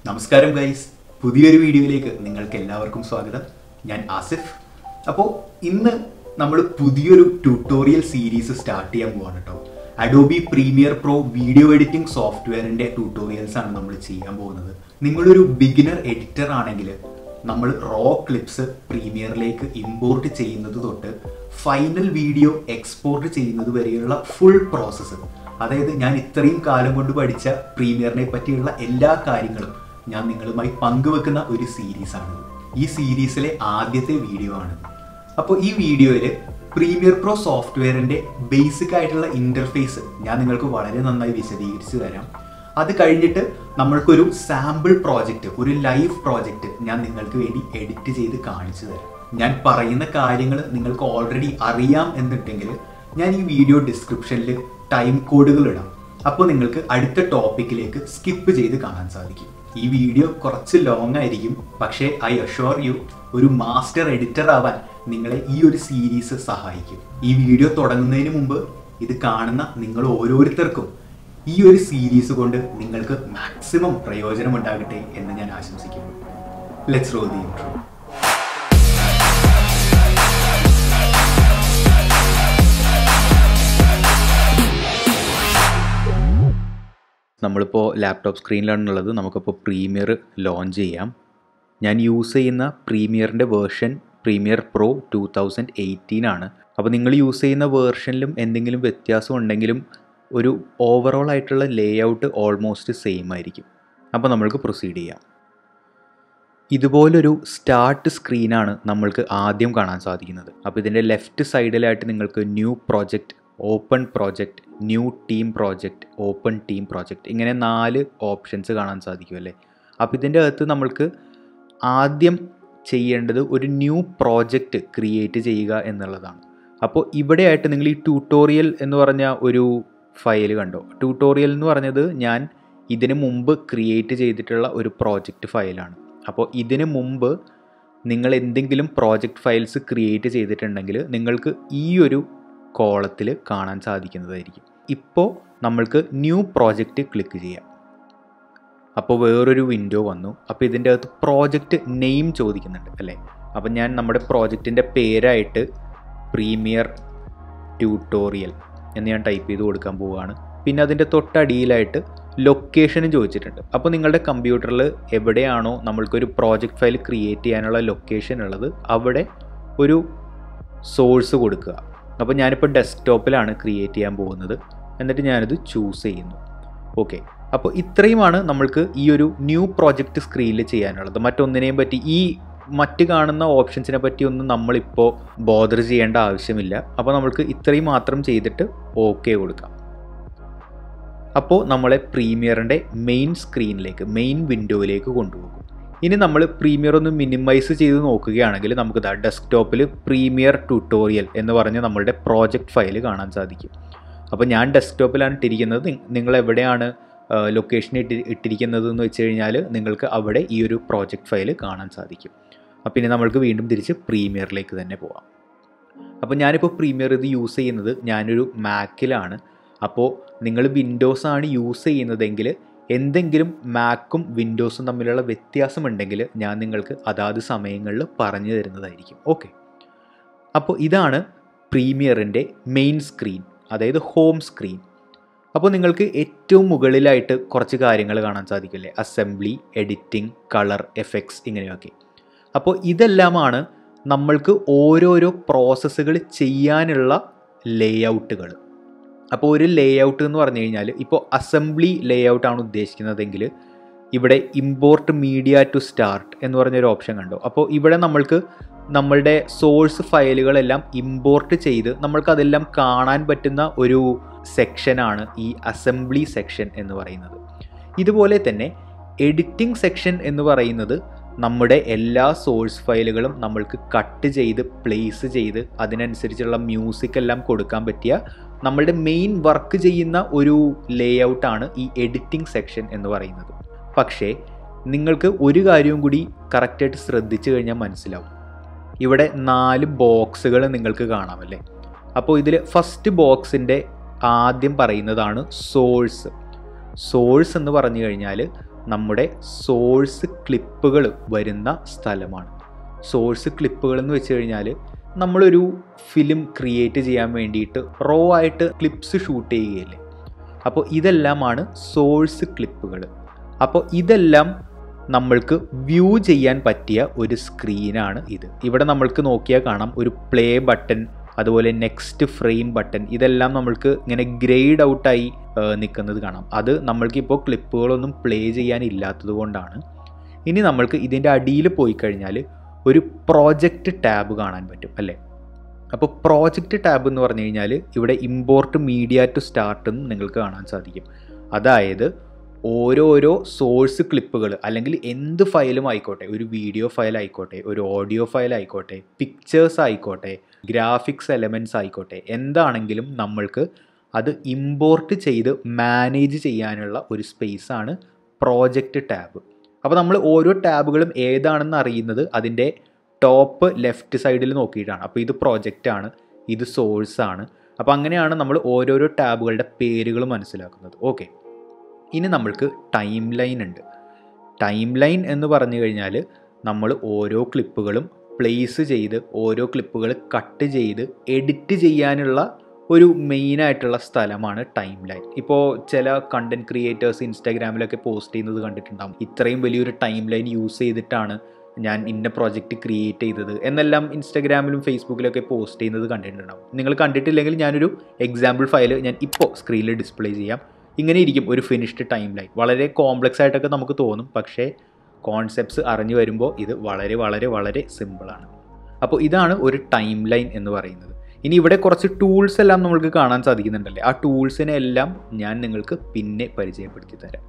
നമസ്കാരം ഗൈസ് പുതിയൊരു വീഡിയോയിലേക്ക് നിങ്ങൾക്ക് എല്ലാവർക്കും സ്വാഗതം ഞാൻ ആസിഫ് അപ്പോൾ ഇന്ന് നമ്മൾ പുതിയൊരു ട്യൂട്ടോറിയൽ സീരീസ് സ്റ്റാർട്ട് ചെയ്യാൻ പോവാണ് കേട്ടോ Adobe Premiere Pro video editing സോഫ്റ്റ്വെയറിൻ്റെ ട്യൂട്ടോറിയൽസ് ആണ് നമ്മൾ ചെയ്യാൻ പോകുന്നത് നിങ്ങളൊരു ബിഗിനർ എഡിറ്റർ ആണെങ്കിൽ നമ്മൾ റോ ക്ലിപ്സ് പ്രീമിയറിലേക്ക് ഇമ്പോർട്ട് ചെയ്യുന്നത് തൊട്ട് ഫൈനൽ വീഡിയോ എക്സ്പോർട്ട് ചെയ്യുന്നത് വരെയുള്ള ഫുൾ പ്രോസസ്സ് അതായത് ഞാൻ ഇത്രയും കാലം കൊണ്ട് പഠിച്ച പ്രീമിയറിനെ പറ്റിയുള്ള എല്ലാ കാര്യങ്ങളും ഞാൻ നിങ്ങളുമായി പങ്കുവെക്കുന്ന ഒരു സീരീസാണ് ഈ സീരീസിലെ ആദ്യത്തെ വീഡിയോ ആണ് അപ്പോൾ ഈ വീഡിയോയിൽ പ്രീമിയർ പ്രോ സോഫ്റ്റ്വെയറിന്റെ ബേസിക് ആയിട്ടുള്ള ഇന്റർഫേസ് ഞാൻ നിങ്ങൾക്ക് വളരെ നന്നായി വിശദീകരിച്ചു തരാം അത് കഴിഞ്ഞിട്ട് നമ്മൾക്കൊരു സാമ്പിൾ പ്രോജക്റ്റ് ഒരു ലൈവ് പ്രോജക്റ്റ് ഞാൻ നിങ്ങൾക്ക് വേണ്ടി എഡിറ്റ് ചെയ്ത് കാണിച്ചു തരാം ഞാൻ പറയുന്ന കാര്യങ്ങൾ നിങ്ങൾക്ക് ഓൾറെഡി അറിയാം എന്നുണ്ടെങ്കിൽ ഞാൻ ഈ വീഡിയോ ഡിസ്ക്രിപ്ഷനിൽ ടൈം കോഡുകൾ ഇടാം അപ്പോൾ നിങ്ങൾക്ക് അടുത്ത ടോപ്പിക്കിലേക്ക് സ്കിപ്പ് ചെയ്ത് കാണാൻ സാധിക്കും ഈ വീഡിയോ കുറച്ച് ലോങ് ആയിരിക്കും പക്ഷേ ഐ അഷ്വർ യു ഒരു മാസ്റ്റർ എഡിറ്റർ ആവാൻ നിങ്ങളെ ഈ ഒരു സീരീസ് സഹായിക്കും ഈ വീഡിയോ തുടങ്ങുന്നതിന് മുമ്പ് ഇത് കാണുന്ന നിങ്ങൾ ഓരോരുത്തർക്കും ഈ ഒരു സീരീസ് കൊണ്ട് നിങ്ങൾക്ക് മാക്സിമം പ്രയോജനം ഉണ്ടാകട്ടെ എന്ന് ഞാൻ ആശംസിക്കുന്നു ലെറ്റ്സ് റോ ദി ഇൻട്രോ നമ്മളിപ്പോൾ ലാപ്ടോപ്പ് സ്ക്രീനിലാണുള്ളത് നമുക്കിപ്പോൾ പ്രീമിയർ ലോഞ്ച് ചെയ്യാം ഞാൻ യൂസ് ചെയ്യുന്ന പ്രീമിയറിൻ്റെ version Premiere Pro two thousand eighteen ആണ് അപ്പോൾ നിങ്ങൾ യൂസ് ചെയ്യുന്ന വേർഷനിലും എന്തെങ്കിലും വ്യത്യാസം ഉണ്ടെങ്കിലും ഒരു ഓവറോൾ ആയിട്ടുള്ള ലേ ഔട്ട് ഓൾമോസ്റ്റ് സെയിം ആയിരിക്കും അപ്പോൾ നമ്മൾക്ക് പ്രൊസീഡ് ചെയ്യാം ഇതുപോലൊരു സ്റ്റാർട്ട് സ്ക്രീനാണ് നമ്മൾക്ക് ആദ്യം കാണാൻ സാധിക്കുന്നത് അപ്പോൾ ഇതിൻ്റെ ലെഫ്റ്റ് സൈഡിലായിട്ട് നിങ്ങൾക്ക് new project open project new team project open team project ഇങ്ങനെ നാല് ഓപ്ഷൻസ് കാണാൻ സാധിക്കും അല്ലേ അപ്പോൾ ഇതിൻ്റെ അകത്ത് നമ്മൾക്ക് ആദ്യം ചെയ്യേണ്ടത് ഒരു ന്യൂ പ്രോജക്റ്റ് ക്രിയേറ്റ് ചെയ്യുക എന്നുള്ളതാണ് അപ്പോൾ ഇവിടെയായിട്ട് നിങ്ങൾ ഈ ട്യൂട്ടോറിയൽ എന്ന് പറഞ്ഞ ഒരു ഫയൽ കണ്ടോ ട്യൂട്ടോറിയൽ എന്ന് പറഞ്ഞത് ഞാൻ ഇതിന് മുമ്പ് ക്രിയേറ്റ് ചെയ്തിട്ടുള്ള ഒരു പ്രോജക്റ്റ് ഫയലാണ് അപ്പോൾ ഇതിന് മുമ്പ് നിങ്ങൾ എന്തെങ്കിലും പ്രോജക്റ്റ് ഫയൽസ് ക്രിയേറ്റ് ചെയ്തിട്ടുണ്ടെങ്കിൽ നിങ്ങൾക്ക് ഈ ഒരു കോളത്തിൽ കാണാൻ സാധിക്കുന്നതായിരിക്കും ഇപ്പോൾ നമ്മൾക്ക് ന്യൂ പ്രോജക്റ്റ് ക്ലിക്ക് ചെയ്യാം അപ്പോൾ വേറൊരു വിൻഡോ വന്നു അപ്പോൾ ഇതിൻ്റെ അകത്ത് പ്രോജക്റ്റ് നെയിം ചോദിക്കുന്നുണ്ട് അല്ലേ അപ്പം ഞാൻ നമ്മുടെ പ്രോജക്റ്റിൻ്റെ പേരായിട്ട് പ്രീമിയർ ട്യൂട്ടോറിയൽ എന്ന് ഞാൻ ടൈപ്പ് ചെയ്ത് കൊടുക്കാൻ പോവുകയാണ് പിന്നെ അതിൻ്റെ തൊട്ടടിയിലായിട്ട് ലൊക്കേഷനും ചോദിച്ചിട്ടുണ്ട് അപ്പോൾ നിങ്ങളുടെ കമ്പ്യൂട്ടറിൽ എവിടെയാണോ നമ്മൾക്കൊരു പ്രോജക്റ്റ് ഫയൽ ക്രിയേറ്റ് ചെയ്യാനുള്ള ലൊക്കേഷൻ ഉള്ളത് അവിടെ ഒരു സോഴ്സ് കൊടുക്കുക അപ്പോൾ ഞാനിപ്പോൾ ഡെസ്ക്ടോപ്പിലാണ് ക്രിയേറ്റ് ചെയ്യാൻ പോകുന്നത് എന്നിട്ട് ഞാനിത് ചൂസ് ചെയ്യുന്നു ഓക്കെ അപ്പോൾ ഇത്രയുമാണ് നമ്മൾക്ക് ഈ ഒരു ന്യൂ പ്രോജക്റ്റ് സ്ക്രീനിൽ ചെയ്യാനുള്ളത് മറ്റൊന്നിനെയും പറ്റി ഈ മറ്റ് കാണുന്ന ഓപ്ഷൻസിനെ പറ്റി ഒന്നും നമ്മളിപ്പോൾ ബോദർ ചെയ്യേണ്ട ആവശ്യമില്ല അപ്പോൾ നമ്മൾക്ക് ഇത്രയും മാത്രം ചെയ്തിട്ട് ഓക്കെ കൊടുക്കാം അപ്പോൾ നമ്മളെ പ്രീമിയറിൻ്റെ മെയിൻ സ്ക്രീനിലേക്ക് മെയിൻ വിൻഡോയിലേക്ക് കൊണ്ടുപോകും ഇനി നമ്മൾ പ്രീമിയർ ഒന്ന് മിനിമൈസ് ചെയ്ത് നോക്കുകയാണെങ്കിൽ നമുക്ക് ഇതാ ഡെസ്ക്ടോപ്പിൽ പ്രീമിയർ ട്യൂട്ടോറിയൽ എന്ന് പറഞ്ഞ് നമ്മളുടെ പ്രോജക്റ്റ് ഫയൽ കാണാൻ സാധിക്കും അപ്പോൾ ഞാൻ ഡെസ്ക്ടോപ്പിലാണ് ഇട്ടിരിക്കുന്നത് നിങ്ങൾ എവിടെയാണ് ലൊക്കേഷൻ ഇട്ടി ഇട്ടിരിക്കുന്നത് എന്ന് വെച്ച് കഴിഞ്ഞാൽ നിങ്ങൾക്ക് അവിടെ ഈ ഒരു പ്രോജക്റ്റ് ഫയൽ കാണാൻ സാധിക്കും അപ്പോൾ ഇനി നമ്മൾക്ക് വീണ്ടും തിരിച്ച് പ്രീമിയറിലേക്ക് തന്നെ പോവാം അപ്പോൾ ഞാനിപ്പോൾ പ്രീമിയർ ഇത് യൂസ് ചെയ്യുന്നത് ഞാനൊരു മാക്കിലാണ് അപ്പോൾ നിങ്ങൾ വിൻഡോസ് ആണ് യൂസ് ചെയ്യുന്നതെങ്കിൽ എന്തെങ്കിലും മാക്കും വിൻഡോസും തമ്മിലുള്ള വ്യത്യാസമുണ്ടെങ്കിൽ ഞാൻ നിങ്ങൾക്ക് അതാത് സമയങ്ങളിൽ പറഞ്ഞു തരുന്നതായിരിക്കും ഓക്കെ അപ്പോൾ ഇതാണ് പ്രീമിയറിൻ്റെ മെയിൻ സ്ക്രീൻ അതായത് ഹോം സ്ക്രീൻ അപ്പോൾ നിങ്ങൾക്ക് ഏറ്റവും മുകളിലായിട്ട് കുറച്ച് കാര്യങ്ങൾ കാണാൻ സാധിക്കില്ലേ അസംബ്ലി എഡിറ്റിംഗ് കളർ എഫക്ട്സ് ഇങ്ങനെയൊക്കെ അപ്പോൾ ഇതെല്ലാമാണ് നമ്മൾക്ക് ഓരോരോ പ്രോസസ്സുകൾ ചെയ്യാനുള്ള ലേ ഔട്ടുകൾ അപ്പോൾ ഒരു ലേ ഔട്ട് എന്ന് പറഞ്ഞു കഴിഞ്ഞാൽ ഇപ്പോൾ അസംബ്ലി ലേ ഔട്ടാണ് ഉദ്ദേശിക്കുന്നതെങ്കിൽ ഇവിടെ ഇമ്പോർട്ട് മീഡിയ ടു സ്റ്റാർട്ട് എന്ന് പറഞ്ഞൊരു ഓപ്ഷൻ കണ്ടോ അപ്പോൾ ഇവിടെ നമ്മൾക്ക് നമ്മളുടെ സോഴ്സ് ഫയലുകളെല്ലാം ഇമ്പോർട്ട് ചെയ്ത് നമ്മൾക്ക് അതെല്ലാം കാണാൻ പറ്റുന്ന ഒരു സെക്ഷനാണ് ഈ അസംബ്ലി സെക്ഷൻ എന്ന് പറയുന്നത് ഇതുപോലെ തന്നെ എഡിറ്റിംഗ് സെക്ഷൻ എന്ന് പറയുന്നത് നമ്മുടെ എല്ലാ സോഴ്സ് ഫയലുകളും നമ്മൾക്ക് കട്ട് ചെയ്ത് പ്ലേസ് ചെയ്ത് അതിനനുസരിച്ചുള്ള മ്യൂസിക് എല്ലാം കൊടുക്കാൻ പറ്റിയ നമ്മളുടെ മെയിൻ വർക്ക് ചെയ്യുന്ന ഒരു ലേ ഔട്ടാണ് ഈ എഡിറ്റിംഗ് സെക്ഷൻ എന്ന് പറയുന്നത് പക്ഷേ നിങ്ങൾക്ക് ഒരു കാര്യവും കൂടി കറക്റ്റായിട്ട് ശ്രദ്ധിച്ചു കഴിഞ്ഞാൽ മനസ്സിലാവും ഇവിടെ നാല് ബോക്സുകൾ നിങ്ങൾക്ക് കാണാമല്ലേ അപ്പോൾ ഇതിൽ ഫസ്റ്റ് ബോക്സിൻ്റെ ആദ്യം പറയുന്നതാണ് സോഴ്സ് സോഴ്സ് എന്ന് പറഞ്ഞു കഴിഞ്ഞാൽ നമ്മുടെ സോഴ്സ് ക്ലിപ്പുകൾ വരുന്ന സ്ഥലമാണ് സോഴ്സ് ക്ലിപ്പുകൾ എന്ന് വെച്ച് കഴിഞ്ഞാൽ നമ്മളൊരു ഫിലിം ക്രിയേറ്റ് ചെയ്യാൻ വേണ്ടിയിട്ട് റോ ആയിട്ട് ക്ലിപ്സ് ഷൂട്ട് ചെയ്യുകയല്ലേ അപ്പോൾ ഇതെല്ലാമാണ് സോഴ്സ് ക്ലിപ്പുകൾ അപ്പോൾ ഇതെല്ലാം നമ്മൾക്ക് വ്യൂ ചെയ്യാൻ പറ്റിയ ഒരു സ്ക്രീനാണ് ഇത് ഇവിടെ നമ്മൾക്ക് നോക്കിയാൽ കാണാം ഒരു പ്ലേ ബട്ടൺ അതുപോലെ നെക്സ്റ്റ് ഫ്രെയിം ബട്ടൺ ഇതെല്ലാം നമ്മൾക്ക് ഇങ്ങനെ ഗ്രേഡ് ഔട്ടായി നിൽക്കുന്നത് കാണാം അത് നമ്മൾക്കിപ്പോൾ ക്ലിപ്പുകളൊന്നും പ്ലേ ചെയ്യാനില്ലാത്തത് കൊണ്ടാണ് ഇനി നമ്മൾക്ക് ഇതിൻ്റെ അടിയിൽ പോയി കഴിഞ്ഞാൽ ഒരു പ്രോജക്റ്റ് ടാബ് കാണാൻ പറ്റും അല്ലേ അപ്പോൾ പ്രോജക്റ്റ് ടാബ് എന്ന് പറഞ്ഞു കഴിഞ്ഞാൽ ഇവിടെ ഇമ്പോർട്ട് മീഡിയ ടു സ്റ്റാർട്ട് എന്ന് നിങ്ങൾക്ക് കാണാൻ സാധിക്കും അതായത് ഓരോരോ സോഴ്സ് ക്ലിപ്പുകൾ അല്ലെങ്കിൽ എന്ത് ഫയലും ആയിക്കോട്ടെ ഒരു വീഡിയോ ഫയൽ ആയിക്കോട്ടെ ഒരു ഓഡിയോ ഫയൽ ആയിക്കോട്ടെ പിക്ചേഴ്സ് ആയിക്കോട്ടെ ഗ്രാഫിക്സ് എലമെൻറ്റ്സ് ആയിക്കോട്ടെ എന്താണെങ്കിലും നമ്മൾക്ക് അത് ഇമ്പോർട്ട് ചെയ്ത് മാനേജ് ചെയ്യാനുള്ള ഒരു സ്പേസാണ് പ്രോജക്റ്റ് ടാബ് അപ്പോൾ നമ്മൾ ഓരോ ടാബുകളും ഏതാണെന്ന് അറിയുന്നത് അതിൻ്റെ ടോപ്പ് ലെഫ്റ്റ് സൈഡിൽ നോക്കിയിട്ടാണ് അപ്പോൾ ഇത് പ്രോജക്റ്റാണ് ഇത് സോഴ്സ് ആണ് അപ്പോൾ അങ്ങനെയാണ് നമ്മൾ ഓരോരോ ടാബുകളുടെ പേരുകൾ മനസ്സിലാക്കുന്നത് ഓക്കെ ഇനി നമ്മൾക്ക് ടൈം ലൈൻ ഉണ്ട് ടൈം ലൈൻ എന്ന് പറഞ്ഞു കഴിഞ്ഞാൽ നമ്മൾ ഓരോ ക്ലിപ്പുകളും പ്ലേസ് ചെയ്ത് ഓരോ ക്ലിപ്പുകൾ കട്ട് ചെയ്ത് എഡിറ്റ് ചെയ്യാനുള്ള ഒരു മെയിനായിട്ടുള്ള സ്ഥലമാണ് ടൈം ലൈൻ ഇപ്പോൾ ചില കണ്ടൻറ് ക്രിയേറ്റേഴ്സ് ഇൻസ്റ്റാഗ്രാമിലൊക്കെ പോസ്റ്റ് ചെയ്യുന്നത് കണ്ടിട്ടുണ്ടാകും ഇത്രയും വലിയൊരു ടൈം ലൈൻ യൂസ് ചെയ്തിട്ടാണ് ഞാൻ ഇന്ന പ്രോജക്റ്റ് ക്രിയേറ്റ് ചെയ്തത് എന്നെല്ലാം ഇൻസ്റ്റാഗ്രാമിലും ഫേസ്ബുക്കിലൊക്കെ പോസ്റ്റ് ചെയ്യുന്നത് കണ്ടിട്ടുണ്ടാവും നിങ്ങൾ കണ്ടിട്ടില്ലെങ്കിൽ ഞാനൊരു എക്സാമ്പിൾ ഫയൽ ഞാൻ ഇപ്പോൾ സ്ക്രീനിൽ ഡിസ്പ്ലേ ചെയ്യാം ഇങ്ങനെ ഇരിക്കും ഒരു ഫിനിഷ്ഡ് ടൈം ലൈൻ വളരെ കോംപ്ലക്സ് ആയിട്ടൊക്കെ നമുക്ക് തോന്നും പക്ഷേ കോൺസെപ്റ്റ്സ് അറിഞ്ഞു വരുമ്പോൾ ഇത് വളരെ വളരെ വളരെ സിമ്പിളാണ് അപ്പോൾ ഇതാണ് ഒരു ടൈം ലൈൻ എന്ന് പറയുന്നത് ഇനി ഇവിടെ കുറച്ച് ടൂൾസ് എല്ലാം നമ്മൾക്ക് കാണാൻ സാധിക്കുന്നുണ്ടല്ലേ ആ ടൂൾസിനെ എല്ലാം ഞാൻ നിങ്ങൾക്ക് പിന്നെ പരിചയപ്പെടുത്തി തരാം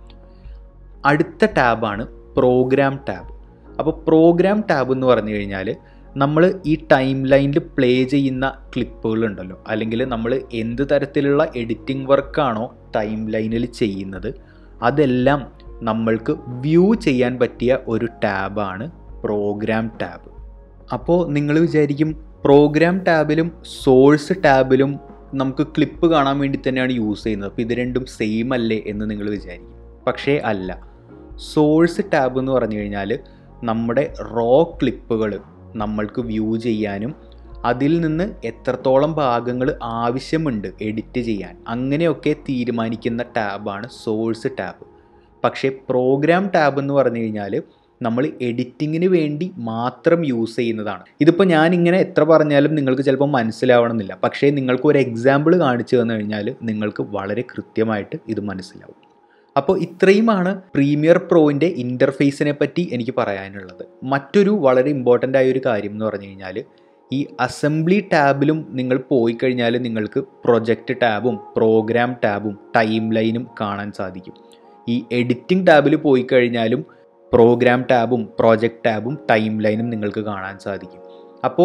അടുത്ത ടാബാണ് പ്രോഗ്രാം ടാബ് അപ്പോൾ പ്രോഗ്രാം ടാബ് എന്ന് പറഞ്ഞു കഴിഞ്ഞാൽ നമ്മൾ ഈ ടൈം ലൈനിൽ പ്ലേ ചെയ്യുന്ന ക്ലിപ്പുകൾ ഉണ്ടല്ലോ അല്ലെങ്കിൽ നമ്മൾ എന്ത് തരത്തിലുള്ള എഡിറ്റിംഗ് വർക്കാണോ ടൈം ലൈനിൽ ചെയ്യുന്നത് അതെല്ലാം നമ്മൾക്ക് വ്യൂ ചെയ്യാൻ പറ്റിയ ഒരു ടാബാണ് പ്രോഗ്രാം ടാബ് അപ്പോൾ നിങ്ങൾ വിചാരിക്കും പ്രോഗ്രാം ടാബിലും സോഴ്സ് ടാബിലും നമുക്ക് ക്ലിപ്പ് കാണാൻ വേണ്ടി തന്നെയാണ് യൂസ് ചെയ്യുന്നത് അപ്പോൾ ഇത് രണ്ടും സെയിം അല്ലേ എന്ന് നിങ്ങൾ വിചാരിക്കും പക്ഷേ അല്ല സോഴ്സ് ടാബ് എന്ന് പറഞ്ഞു കഴിഞ്ഞാൽ നമ്മുടെ റോ ക്ലിപ്പുകൾ നമ്മൾക്ക് വ്യൂ ചെയ്യാനും അതിൽ നിന്ന് എത്രത്തോളം ഭാഗങ്ങൾ ആവശ്യമുണ്ട് എഡിറ്റ് ചെയ്യാൻ അങ്ങനെയൊക്കെ തീരുമാനിക്കുന്ന ടാബാണ് സോഴ്സ് ടാബ് പക്ഷേ പ്രോഗ്രാം ടാബ് എന്ന് പറഞ്ഞു കഴിഞ്ഞാൽ നമ്മൾ എഡിറ്റിങ്ങിന് വേണ്ടി മാത്രം യൂസ് ചെയ്യുന്നതാണ് ഇതിപ്പോൾ ഞാൻ ഇങ്ങനെ എത്ര പറഞ്ഞാലും നിങ്ങൾക്ക് ചിലപ്പോൾ മനസ്സിലാവണമെന്നില്ല പക്ഷേ നിങ്ങൾക്ക് ഒരു എക്സാമ്പിൾ കാണിച്ചു തന്നു കഴിഞ്ഞാൽ നിങ്ങൾക്ക് വളരെ കൃത്യമായിട്ട് ഇത് മനസ്സിലാവും അപ്പോൾ ഇത്രയുമാണ് പ്രീമിയർ പ്രോയിൻ്റെ ഇൻ്റർഫേസിനെ പറ്റി എനിക്ക് പറയാനുള്ളത് മറ്റൊരു വളരെ ഇമ്പോർട്ടൻ്റ് ആയ ഒരു കാര്യം എന്ന് പറഞ്ഞു കഴിഞ്ഞാൽ ഈ അസംബ്ലി ടാബിലും നിങ്ങൾ പോയി കഴിഞ്ഞാൽ നിങ്ങൾക്ക് പ്രൊജക്റ്റ് ടാബും പ്രോഗ്രാം ടാബും ടൈം ലൈനും കാണാൻ സാധിക്കും ഈ എഡിറ്റിംഗ് ടാബിൽ പോയി കഴിഞ്ഞാലും പ്രോഗ്രാം ടാബും പ്രോജക്റ്റ് ടാബും ടൈം ലൈനും നിങ്ങൾക്ക് കാണാൻ സാധിക്കും അപ്പോൾ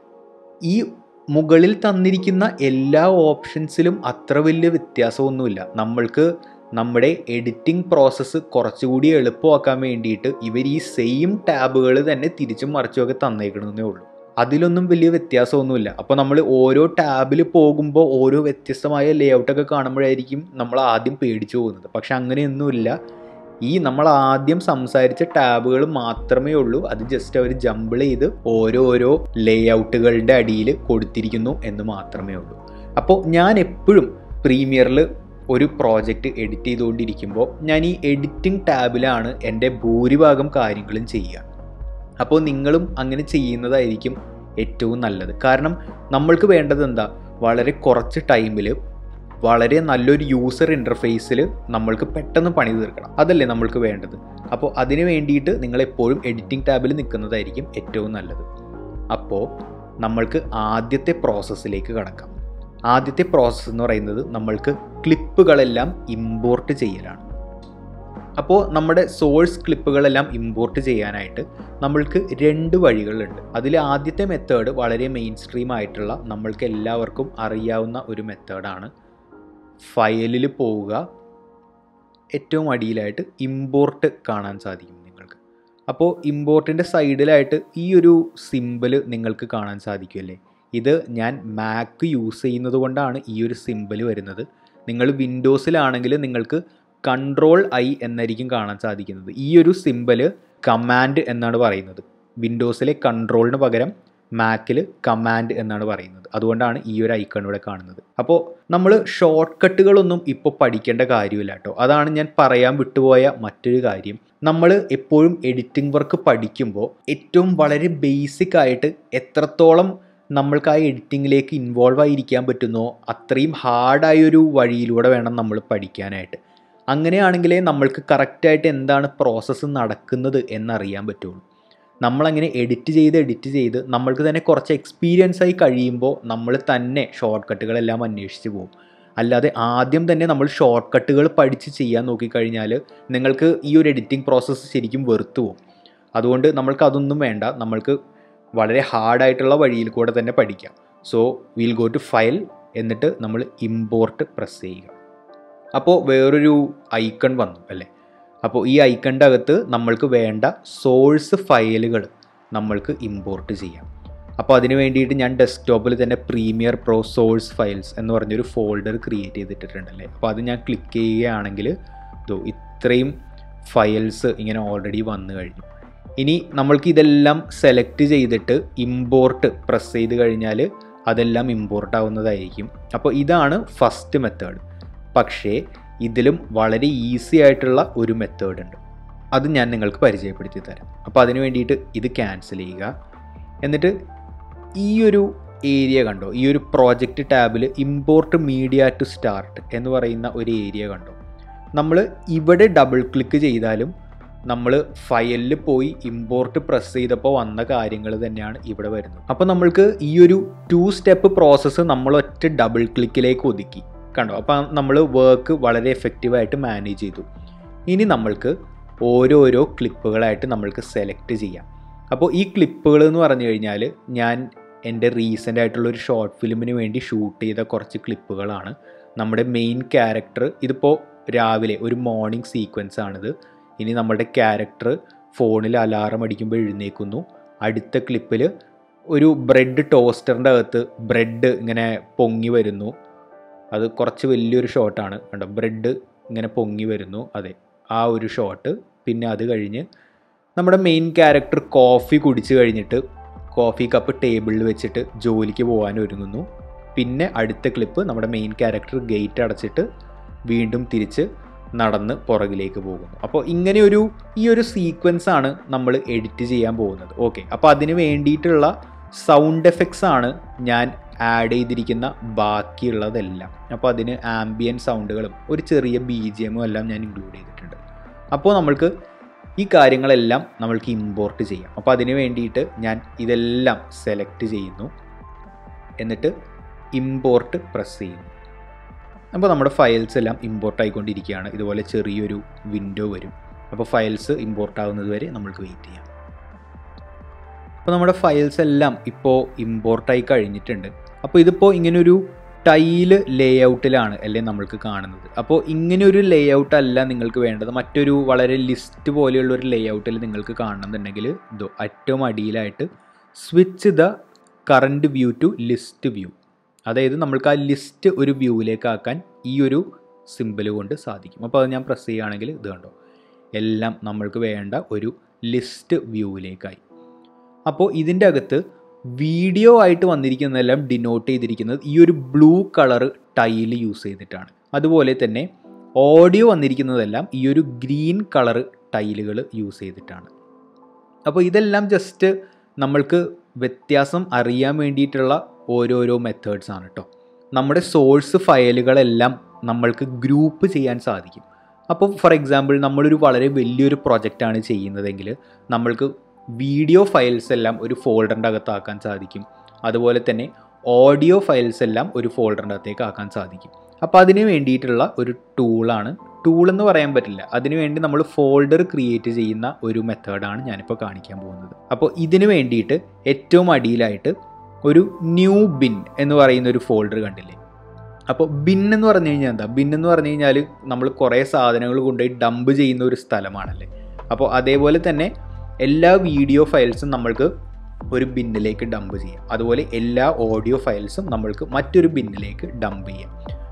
ഈ മുകളിൽ തന്നിരിക്കുന്ന എല്ലാ ഓപ്ഷൻസിലും അത്ര വലിയ വ്യത്യാസമൊന്നുമില്ല നമ്മൾക്ക് നമ്മുടെ എഡിറ്റിംഗ് പ്രോസസ്സ് കുറച്ചുകൂടി എളുപ്പമാക്കാൻ വേണ്ടിയിട്ട് ഇവർ ഈ സെയിം ടാബുകൾ തന്നെ തിരിച്ചും മറിച്ചുമൊക്കെ തന്നേക്കണമെന്നേ ഉള്ളൂ അതിലൊന്നും വലിയ വ്യത്യാസമൊന്നുമില്ല അപ്പോൾ നമ്മൾ ഓരോ ടാബിൽ പോകുമ്പോൾ ഓരോ വ്യത്യസ്തമായ ലേഔട്ടൊക്കെ കാണുമ്പോഴായിരിക്കും നമ്മൾ ആദ്യം പേടിച്ചു പോകുന്നത് പക്ഷെ അങ്ങനെയൊന്നുമില്ല ഈ നമ്മൾ ആദ്യം സംസാരിച്ച ടാബുകൾ മാത്രമേ ഉള്ളൂ അത് ജസ്റ്റ് അവർ ജമ്പിൾ ചെയ്ത് ഓരോരോ ലേഔട്ടുകളുടെ അടിയിൽ കൊടുത്തിരിക്കുന്നു എന്ന് മാത്രമേ ഉള്ളൂ അപ്പോൾ ഞാൻ എപ്പോഴും പ്രീമിയറിൽ ഒരു പ്രോജക്റ്റ് എഡിറ്റ് ചെയ്തുകൊണ്ടിരിക്കുമ്പോൾ ഞാൻ ഈ എഡിറ്റിംഗ് ടാബിലാണ് എൻ്റെ ഭൂരിഭാഗം കാര്യങ്ങളും ചെയ്യുക അപ്പോൾ നിങ്ങളും അങ്ങനെ ചെയ്യുന്നതായിരിക്കും ഏറ്റവും നല്ലത് കാരണം നമ്മൾക്ക് വേണ്ടത് എന്താ വളരെ കുറച്ച് ടൈമിൽ വളരെ നല്ലൊരു യൂസർ ഇൻ്റർഫേസിൽ നമ്മൾക്ക് പെട്ടെന്ന് പണി തീർക്കണം അതല്ലേ നമ്മൾക്ക് വേണ്ടത് അപ്പോൾ അതിന് വേണ്ടിയിട്ട് നിങ്ങൾ എപ്പോഴും എഡിറ്റിംഗ് ടാബിൽ നിൽക്കുന്നതായിരിക്കും ഏറ്റവും നല്ലത് അപ്പോൾ നമ്മൾക്ക് ആദ്യത്തെ പ്രോസസ്സിലേക്ക് കടക്കാം ആദ്യത്തെ പ്രോസസ്സ് എന്ന് പറയുന്നത് നമ്മൾക്ക് ക്ലിപ്പുകളെല്ലാം ഇമ്പോർട്ട് ചെയ്യലാണ് അപ്പോൾ നമ്മുടെ സോഴ്സ് ക്ലിപ്പുകളെല്ലാം ഇമ്പോർട്ട് ചെയ്യാനായിട്ട് നമ്മൾക്ക് രണ്ട് വഴികളുണ്ട് അതിൽ ആദ്യത്തെ മെത്തേഡ് വളരെ മെയിൻ സ്ട്രീം ആയിട്ടുള്ള നമ്മൾക്ക് എല്ലാവർക്കും അറിയാവുന്ന ഒരു മെത്തേഡാണ് ഫയലിൽ പോവുക ഏറ്റവും അടിയിലായിട്ട് ഇമ്പോർട്ട് കാണാൻ സാധിക്കും നിങ്ങൾക്ക് അപ്പോൾ ഇമ്പോർട്ടിൻ്റെ സൈഡിലായിട്ട് ഈ ഒരു സിമ്പിൾ നിങ്ങൾക്ക് കാണാൻ സാധിക്കുമല്ലേ ഇത് ഞാൻ മാക്ക് യൂസ് ചെയ്യുന്നത് കൊണ്ടാണ് ഈ ഒരു സിമ്പിൾ വരുന്നത് നിങ്ങൾ വിൻഡോസിലാണെങ്കിൽ നിങ്ങൾക്ക് കൺട്രോൾ ഐ എന്നായിരിക്കും കാണാൻ സാധിക്കുന്നത് ഈ ഒരു സിമ്പല് കമാൻഡ് എന്നാണ് പറയുന്നത് വിൻഡോസിലെ കൺട്രോളിന് പകരം മാക്കിൽ കമാൻഡ് എന്നാണ് പറയുന്നത് അതുകൊണ്ടാണ് ഈ ഒരു ഐക്കൺ ഇവിടെ കാണുന്നത് അപ്പോൾ നമ്മൾ ഷോർട്ട് കട്ടുകളൊന്നും ഇപ്പോൾ പഠിക്കേണ്ട കാര്യമില്ല കേട്ടോ അതാണ് ഞാൻ പറയാൻ വിട്ടുപോയ മറ്റൊരു കാര്യം നമ്മൾ എപ്പോഴും എഡിറ്റിംഗ് വർക്ക് പഠിക്കുമ്പോൾ ഏറ്റവും വളരെ ബേസിക് ആയിട്ട് എത്രത്തോളം നമ്മൾക്ക് ആ എഡിറ്റിങ്ങിലേക്ക് ഇൻവോൾവ് ആയിരിക്കാൻ പറ്റുന്നോ അത്രയും ഹാർഡായൊരു വഴിയിലൂടെ വേണം നമ്മൾ പഠിക്കാനായിട്ട് അങ്ങനെയാണെങ്കിലേ നമ്മൾക്ക് കറക്റ്റായിട്ട് എന്താണ് പ്രോസസ്സ് നടക്കുന്നത് എന്നറിയാൻ പറ്റുള്ളൂ നമ്മളങ്ങനെ എഡിറ്റ് ചെയ്ത് എഡിറ്റ് ചെയ്ത് നമ്മൾക്ക് തന്നെ കുറച്ച് എക്സ്പീരിയൻസ് ആയി കഴിയുമ്പോൾ നമ്മൾ തന്നെ ഷോർട്ട് കട്ടുകളെല്ലാം അന്വേഷിച്ച് പോകും അല്ലാതെ ആദ്യം തന്നെ നമ്മൾ ഷോർട്ട് കട്ടുകൾ പഠിച്ച് ചെയ്യാൻ നോക്കിക്കഴിഞ്ഞാൽ നിങ്ങൾക്ക് ഈ ഒരു എഡിറ്റിംഗ് പ്രോസസ്സ് ശരിക്കും വെറുത്തു പോകും അതുകൊണ്ട് നമ്മൾക്ക് അതൊന്നും വേണ്ട നമ്മൾക്ക് വളരെ ഹാർഡായിട്ടുള്ള വഴിയിൽ കൂടെ തന്നെ പഠിക്കാം so will go to file എന്നിട്ട് നമ്മൾ ഇമ്പോർട്ട് പ്രസ് ചെയ്യുക അപ്പോൾ വേറൊരു ഐക്കൺ വന്നു അല്ലേ അപ്പോൾ ഈ ഐക്കണിൻ്റെ അകത്ത് നമ്മൾക്ക് വേണ്ട സോഴ്സ് ഫയലുകൾ നമ്മൾക്ക് ഇമ്പോർട്ട് ചെയ്യാം അപ്പോൾ അതിന് വേണ്ടിയിട്ട് ഞാൻ ഡെസ്ക്ടോപ്പിൽ തന്നെ പ്രീമിയർ പ്രോ സോഴ്സ് ഫയൽസ് എന്ന് പറഞ്ഞൊരു ഫോൾഡർ ക്രിയേറ്റ് ചെയ്തിട്ടുണ്ടല്ലേ അപ്പോൾ അത് ഞാൻ ക്ലിക്ക് ചെയ്യുകയാണെങ്കിൽ ഇതോ ഇത്രയും ഫയൽസ് ഇങ്ങനെ ഓൾറെഡി വന്നു കഴിഞ്ഞു ഇനി നമ്മൾക്ക് ഇതെല്ലാം സെലക്ട് ചെയ്തിട്ട് ഇമ്പോർട്ട് പ്രസ് ചെയ്ത് കഴിഞ്ഞാൽ അതെല്ലാം ഇമ്പോർട്ട് ആവുന്നതായിരിക്കും അപ്പോൾ ഇതാണ് ഫസ്റ്റ് മെത്തേഡ് പക്ഷേ ഇതിലും വളരെ ഈസി ആയിട്ടുള്ള ഒരു മെത്തേഡ് ഉണ്ട് അത് ഞാൻ നിങ്ങൾക്ക് പരിചയപ്പെടുത്തി തരാം അപ്പോൾ അതിന് വേണ്ടിയിട്ട് ഇത് ക്യാൻസൽ ചെയ്യുക എന്നിട്ട് ഈ ഒരു ഏരിയ കണ്ടോ ഈ ഒരു പ്രോജക്റ്റ് ടാബിൽ ഇമ്പോർട്ട് മീഡിയ ടു സ്റ്റാർട്ട് എന്ന് പറയുന്ന ഒരു ഏരിയ കണ്ടോ നമ്മൾ ഇവിടെ ഡബിൾ ക്ലിക്ക് ചെയ്താലും നമ്മൾ ഫയലിൽ പോയി ഇമ്പോർട്ട് പ്രസ് ചെയ്തപ്പോൾ വന്ന കാര്യങ്ങൾ തന്നെയാണ് ഇവിടെ വരുന്നത് അപ്പോൾ നമ്മൾക്ക് ഈ ഒരു ടു സ്റ്റെപ്പ് പ്രോസസ്സ് നമ്മൾ ഒറ്റ ഡബിൾ ക്ലിക്കിലേക്ക് ഒതുക്കി കണ്ടോ അപ്പം നമ്മൾ വർക്ക് വളരെ എഫക്റ്റീവായിട്ട് മാനേജ് ചെയ്തു ഇനി നമ്മൾക്ക് ഓരോരോ ക്ലിപ്പുകളായിട്ട് നമ്മൾക്ക് സെലക്ട് ചെയ്യാം അപ്പോൾ ഈ ക്ലിപ്പുകൾ എന്ന് പറഞ്ഞു കഴിഞ്ഞാൽ ഞാൻ എൻ്റെ റീസെൻ്റ് ആയിട്ടുള്ള ഒരു ഷോർട്ട് ഫിലിമിന് വേണ്ടി ഷൂട്ട് ചെയ്ത കുറച്ച് ക്ലിപ്പുകളാണ് നമ്മുടെ മെയിൻ ക്യാരക്ടർ ഇതിപ്പോൾ രാവിലെ ഒരു മോർണിംഗ് സീക്വൻസ് ആണിത് ഇനി നമ്മുടെ ക്യാരക്ടർ ഫോണിൽ അലാറം അടിക്കുമ്പോൾ എഴുന്നേക്കുന്നു അടുത്ത ക്ലിപ്പിൽ ഒരു ബ്രെഡ് ടോസ്റ്ററിൻ്റെ അകത്ത് ബ്രെഡ് ഇങ്ങനെ പൊങ്ങി വരുന്നു അത് കുറച്ച് വലിയൊരു ഷോട്ടാണ് കണ്ടോ ബ്രെഡ് ഇങ്ങനെ പൊങ്ങി വരുന്നു അതെ ആ ഒരു ഷോട്ട് പിന്നെ അത് കഴിഞ്ഞ് നമ്മുടെ മെയിൻ ക്യാരക്ടർ കോഫി കുടിച്ച് കഴിഞ്ഞിട്ട് കോഫി കപ്പ് ടേബിളിൽ വെച്ചിട്ട് ജോലിക്ക് പോകാൻ ഒരുങ്ങുന്നു പിന്നെ അടുത്ത ക്ലിപ്പ് നമ്മുടെ മെയിൻ ക്യാരക്ടർ ഗേറ്റ് അടച്ചിട്ട് വീണ്ടും തിരിച്ച് നടന്ന് പുറകിലേക്ക് പോകുന്നു അപ്പോൾ ഇങ്ങനെ ഒരു ഈ ഒരു സീക്വൻസ് ആണ് നമ്മൾ എഡിറ്റ് ചെയ്യാൻ പോകുന്നത് ഓക്കെ അപ്പോൾ അതിന് വേണ്ടിയിട്ടുള്ള സൗണ്ട് എഫക്ട്സ് ആണ് ഞാൻ ആഡ് ചെയ്തിരിക്കുന്ന ബാക്കിയുള്ളതെല്ലാം അപ്പോൾ അതിന് ആംബിയൻ സൗണ്ടുകളും ഒരു ചെറിയ ബി ജി എമ്മും എല്ലാം ഞാൻ ഇൻക്ലൂഡ് ചെയ്തിട്ടുണ്ട് അപ്പോൾ നമ്മൾക്ക് ഈ കാര്യങ്ങളെല്ലാം നമ്മൾക്ക് ഇമ്പോർട്ട് ചെയ്യാം അപ്പോൾ അതിന് വേണ്ടിയിട്ട് ഞാൻ ഇതെല്ലാം സെലക്ട് ചെയ്യുന്നു എന്നിട്ട് ഇമ്പോർട്ട് പ്രസ് ചെയ്യുന്നു അപ്പോൾ നമ്മുടെ ഫയൽസ് എല്ലാം ഇമ്പോർട്ട് ആയിക്കൊണ്ടിരിക്കുകയാണ് ഇതുപോലെ ചെറിയൊരു വിൻഡോ വരും അപ്പോൾ ഫയൽസ് ഇമ്പോർട്ട് ആകുന്നത് വരെ നമ്മൾക്ക് വെയിറ്റ് ചെയ്യാം അപ്പോൾ നമ്മുടെ ഫയൽസ് എല്ലാം ഇപ്പോൾ ഇമ്പോർട്ടായി കഴിഞ്ഞിട്ടുണ്ട് അപ്പോൾ ഇതിപ്പോൾ ഇങ്ങനൊരു ടൈല് ലേ ഔട്ടിലാണ് അല്ലേ നമ്മൾക്ക് കാണുന്നത് അപ്പോൾ ഇങ്ങനെ ഒരു ലേ ഔട്ട് അല്ല നിങ്ങൾക്ക് വേണ്ടത് മറ്റൊരു വളരെ ലിസ്റ്റ് പോലെയുള്ള ഒരു ലേ ഔട്ടിൽ നിങ്ങൾക്ക് കാണണമെന്നുണ്ടെങ്കിൽ ഇതോ ഏറ്റവും അടിയിലായിട്ട് switch the current view to list view അതായത് നമ്മൾക്ക് ആ ലിസ്റ്റ് ഒരു വ്യൂവിലേക്ക് ആക്കാൻ ഈ ഒരു സിമ്പിൾ കൊണ്ട് സാധിക്കും അപ്പോൾ അത് ഞാൻ പ്രസ് ചെയ്യുകയാണെങ്കിൽ ഇത് കണ്ടോ എല്ലാം നമ്മൾക്ക് വേണ്ട ഒരു ലിസ്റ്റ് വ്യൂവിലേക്കായി അപ്പോൾ ഇതിൻ്റെ അകത്ത് വീഡിയോ ആയിട്ട് വന്നിരിക്കുന്നതെല്ലാം ഡിനോട്ട് ചെയ്തിരിക്കുന്നത് ഈ ഒരു ബ്ലൂ കളർ ടൈല് യൂസ് ചെയ്തിട്ടാണ് അതുപോലെ തന്നെ ഓഡിയോ വന്നിരിക്കുന്നതെല്ലാം ഈ ഒരു ഗ്രീൻ കളർ ടൈലുകൾ യൂസ് ചെയ്തിട്ടാണ് അപ്പോൾ ഇതെല്ലാം ജസ്റ്റ് നമ്മൾക്ക് വ്യത്യാസം അറിയാൻ വേണ്ടിയിട്ടുള്ള ഓരോരോ മെത്തേഡ്സ് ആണ് കേട്ടോ നമ്മുടെ സോഴ്സ് ഫയലുകളെല്ലാം നമ്മൾക്ക് ഗ്രൂപ്പ് ചെയ്യാൻ സാധിക്കും അപ്പോൾ ഫോർ എക്സാമ്പിൾ നമ്മളൊരു വളരെ വലിയൊരു പ്രൊജക്റ്റാണ് ചെയ്യുന്നതെങ്കിൽ നമ്മൾക്ക് വീഡിയോ ഫയൽസ് എല്ലാം ഒരു ഫോൾഡറിൻ്റെ അകത്താക്കാൻ സാധിക്കും അതുപോലെ തന്നെ ഓഡിയോ ഫയൽസ് എല്ലാം ഒരു ഫോൾഡറിൻ്റെ അകത്തേക്ക് ആക്കാൻ സാധിക്കും അപ്പോൾ അതിന് വേണ്ടിയിട്ടുള്ള ഒരു ടൂളാണ് ടൂൾ എന്ന് പറയാൻ പറ്റില്ല അതിന് വേണ്ടി നമ്മൾ ഫോൾഡർ ക്രിയേറ്റ് ചെയ്യുന്ന ഒരു മെത്തേഡാണ് ഞാനിപ്പോൾ കാണിക്കാൻ പോകുന്നത് അപ്പോൾ ഇതിന് വേണ്ടിയിട്ട് ഏറ്റവും അടിയിലായിട്ട് ഒരു ന്യൂ ബിൻ എന്ന് പറയുന്ന ഒരു ഫോൾഡർ കണ്ടില്ലേ അപ്പോൾ ബിൻ എന്ന് പറഞ്ഞു കഴിഞ്ഞാൽ എന്താ ബിൻ എന്ന് പറഞ്ഞു കഴിഞ്ഞാൽ നമ്മൾ കുറേ സാധനങ്ങൾ കൊണ്ടുപോയി ഡംപ് ചെയ്യുന്ന ഒരു സ്ഥലമാണല്ലേ അപ്പോൾ അതേപോലെ തന്നെ എല്ലാ വീഡിയോ ഫയൽസും നമ്മൾക്ക് ഒരു ബിന്നിലേക്ക് ഡംപ് ചെയ്യാം അതുപോലെ എല്ലാ ഓഡിയോ ഫയൽസും നമ്മൾക്ക് മറ്റൊരു ബിന്നിലേക്ക് ഡംപ് ചെയ്യാം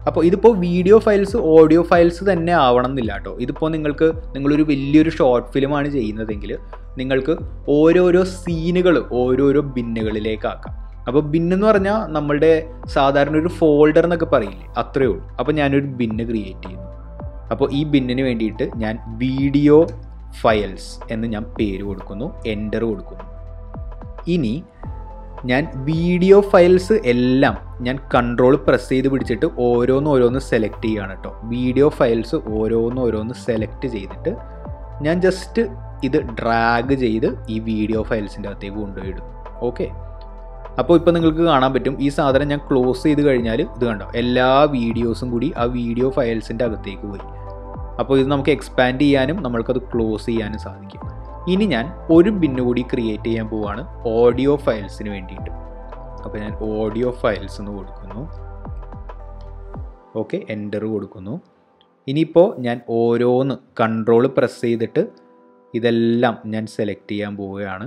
അപ്പോൾ ഇതിപ്പോൾ വീഡിയോ ഫയൽസ് ഓഡിയോ ഫയൽസ് തന്നെ ആവണം എന്നില്ല കേട്ടോ ഇതിപ്പോൾ നിങ്ങൾക്ക് നിങ്ങളൊരു വലിയൊരു ഷോർട്ട് ഫിലിമാണ് ചെയ്യുന്നതെങ്കിൽ നിങ്ങൾക്ക് ഓരോരോ സീനുകൾ ഓരോരോ ബിന്നുകളിലേക്ക് ആക്കാം അപ്പോൾ ബിന്നെന്ന് പറഞ്ഞാൽ നമ്മളുടെ സാധാരണ ഒരു ഫോൾഡർ എന്നൊക്കെ പറയില്ലേ അത്രയേ ഉള്ളൂ അപ്പോൾ ഞാനൊരു ബിന്ന് ക്രിയേറ്റ് ചെയ്യുന്നു അപ്പോൾ ഈ ബിന്നിന് വേണ്ടിയിട്ട് ഞാൻ വീഡിയോ ഫയൽസ് എന്ന് ഞാൻ പേര് കൊടുക്കുന്നു എൻ്റർ കൊടുക്കുന്നു ഇനി ഞാൻ വീഡിയോ ഫയൽസ് എല്ലാം ഞാൻ കൺട്രോൾ പ്രസ് ചെയ്ത് പിടിച്ചിട്ട് ഓരോന്ന് ഓരോന്ന് സെലക്ട് ചെയ്യുകയാണ് കേട്ടോ വീഡിയോ ഫയൽസ് ഓരോന്ന് ഓരോന്ന് സെലക്ട് ചെയ്തിട്ട് ഞാൻ ജസ്റ്റ് ഇത് ഡ്രാഗ് ചെയ്ത് ഈ വീഡിയോ ഫയൽസിൻ്റെ അകത്തേക്ക് കൊണ്ടുപോയിടും ഓക്കെ അപ്പോൾ ഇപ്പോൾ നിങ്ങൾക്ക് കാണാൻ പറ്റും ഈ സാധനം ഞാൻ ക്ലോസ് ചെയ്ത് കഴിഞ്ഞാൽ ഇത് കണ്ടോ എല്ലാ വീഡിയോസും കൂടി ആ വീഡിയോ ഫയൽസിൻ്റെ അകത്തേക്ക് പോയി അപ്പോൾ ഇത് നമുക്ക് എക്സ്പാൻഡ് ചെയ്യാനും നമ്മൾക്കത് ക്ലോസ് ചെയ്യാനും സാധിക്കും ഇനി ഞാൻ ഒരു ബിന്ന് കൂടി ക്രിയേറ്റ് ചെയ്യാൻ പോവാണ് ഓഡിയോ ഫയൽസിന് വേണ്ടിയിട്ട് അപ്പോൾ ഞാൻ ഓഡിയോ ഫയൽസ് എന്ന് കൊടുക്കുന്നു ഓക്കെ എൻ്റർ കൊടുക്കുന്നു ഇനിയിപ്പോൾ ഞാൻ ഓരോന്ന് കൺട്രോൾ പ്രസ് ചെയ്തിട്ട് ഇതെല്ലാം ഞാൻ സെലക്ട് ചെയ്യാൻ പോവുകയാണ്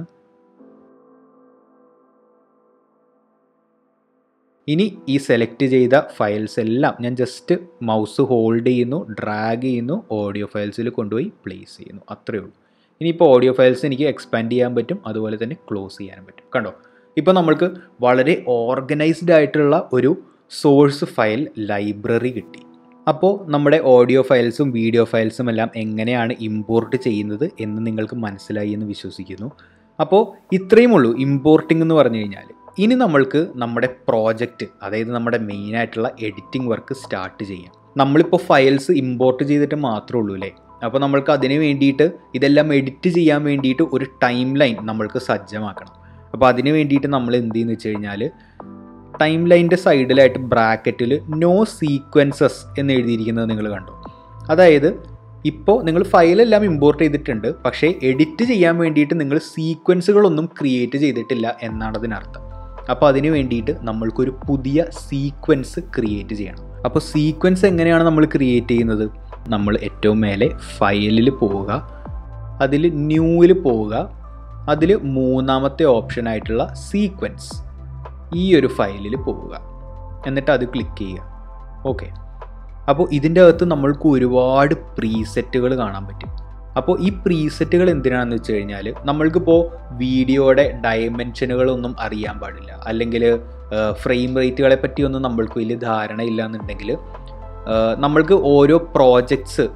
ഇനി ഈ സെലക്ട് ചെയ്ത ഫയൽസ് എല്ലാം ഞാൻ ജസ്റ്റ് മൗസ് ഹോൾഡ് ചെയ്യുന്നു ഡ്രാഗ് ചെയ്യുന്നു ഓഡിയോ ഫയൽസിൽ കൊണ്ടുപോയി പ്ലേസ് ചെയ്യുന്നു അത്രയേ ഉള്ളൂ ഇനിയിപ്പോൾ ഓഡിയോ ഫയൽസ് എനിക്ക് എക്സ്പാൻഡ് ചെയ്യാൻ പറ്റും അതുപോലെ തന്നെ ക്ലോസ് ചെയ്യാനും പറ്റും കണ്ടോ ഇപ്പോൾ നമ്മൾക്ക് വളരെ ഓർഗനൈസ്ഡ് ആയിട്ടുള്ള ഒരു സോഴ്സ് ഫയൽ ലൈബ്രറി കിട്ടി അപ്പോൾ നമ്മുടെ ഓഡിയോ ഫയൽസും വീഡിയോ ഫയൽസും എല്ലാം എങ്ങനെയാണ് ഇമ്പോർട്ട് ചെയ്യുന്നത് എന്ന് നിങ്ങൾക്ക് മനസ്സിലായി എന്ന് വിശ്വസിക്കുന്നു അപ്പോൾ ഇത്രയും ഉള്ളൂ ഇമ്പോർട്ടിംഗ് എന്ന് പറഞ്ഞു കഴിഞ്ഞാൽ ഇനി നമ്മൾക്ക് നമ്മുടെ പ്രോജക്റ്റ് അതായത് നമ്മുടെ മെയിൻ ആയിട്ടുള്ള എഡിറ്റിംഗ് വർക്ക് സ്റ്റാർട്ട് ചെയ്യാം നമ്മളിപ്പോൾ ഫയൽസ് ഇമ്പോർട്ട് ചെയ്തിട്ട് മാത്രമേ ഉള്ളൂ അല്ലേ അപ്പോൾ നമ്മൾക്ക് അതിന് വേണ്ടിയിട്ട് ഇതെല്ലാം എഡിറ്റ് ചെയ്യാൻ വേണ്ടിയിട്ട് ഒരു ടൈം ലൈൻ നമ്മൾക്ക് സജ്ജമാക്കണം അപ്പോൾ അതിന് വേണ്ടിയിട്ട് നമ്മൾ എന്ത് ചെയ്യുന്നു വെച്ച് കഴിഞ്ഞാൽ ടൈം ലൈനിൻ്റെ സൈഡിലായിട്ട് ബ്രാക്കറ്റിൽ നോ സീക്വൻസസ് എന്ന് എഴുതിയിരിക്കുന്നത് നിങ്ങൾ കണ്ടോ അതായത് ഇപ്പോൾ നിങ്ങൾ ഫയലെല്ലാം ഇമ്പോർട്ട് ചെയ്തിട്ടുണ്ട് പക്ഷേ എഡിറ്റ് ചെയ്യാൻ വേണ്ടിയിട്ട് നിങ്ങൾ സീക്വൻസുകളൊന്നും ക്രിയേറ്റ് ചെയ്തിട്ടില്ല എന്നാണ് അതിനർത്ഥം അപ്പോൾ അതിന് വേണ്ടിയിട്ട് നമ്മൾക്കൊരു പുതിയ സീക്വൻസ് ക്രിയേറ്റ് ചെയ്യണം അപ്പോൾ സീക്വൻസ് എങ്ങനെയാണ് നമ്മൾ ക്രിയേറ്റ് ചെയ്യുന്നത് നമ്മൾ ഏറ്റവും മേലെ ഫയലിൽ പോവുക അതിൽ ന്യൂവിൽ പോവുക അതിൽ മൂന്നാമത്തെ ഓപ്ഷനായിട്ടുള്ള സീക്വൻസ് ഈ ഒരു ഫയലിൽ പോവുക എന്നിട്ട് അത് ക്ലിക്ക് ചെയ്യുക ഓക്കെ അപ്പോൾ ഇതിൻ്റെ അകത്ത് നമ്മൾക്ക് ഒരുപാട് പ്രീസെറ്റുകൾ കാണാൻ പറ്റും അപ്പോൾ ഈ പ്രീസെറ്റുകൾ എന്തിനാണെന്ന് വെച്ച് കഴിഞ്ഞാൽ നമ്മൾക്കിപ്പോൾ വീഡിയോയുടെ ഡയമെൻഷനുകളൊന്നും അറിയാൻ പാടില്ല അല്ലെങ്കിൽ ഫ്രെയിം റേറ്റുകളെ പറ്റിയൊന്നും നമ്മൾക്ക് വലിയ ധാരണ ഇല്ല എന്നുണ്ടെങ്കിൽ നമ്മൾക്ക് ഓരോ പ്രോജക്ട്സ്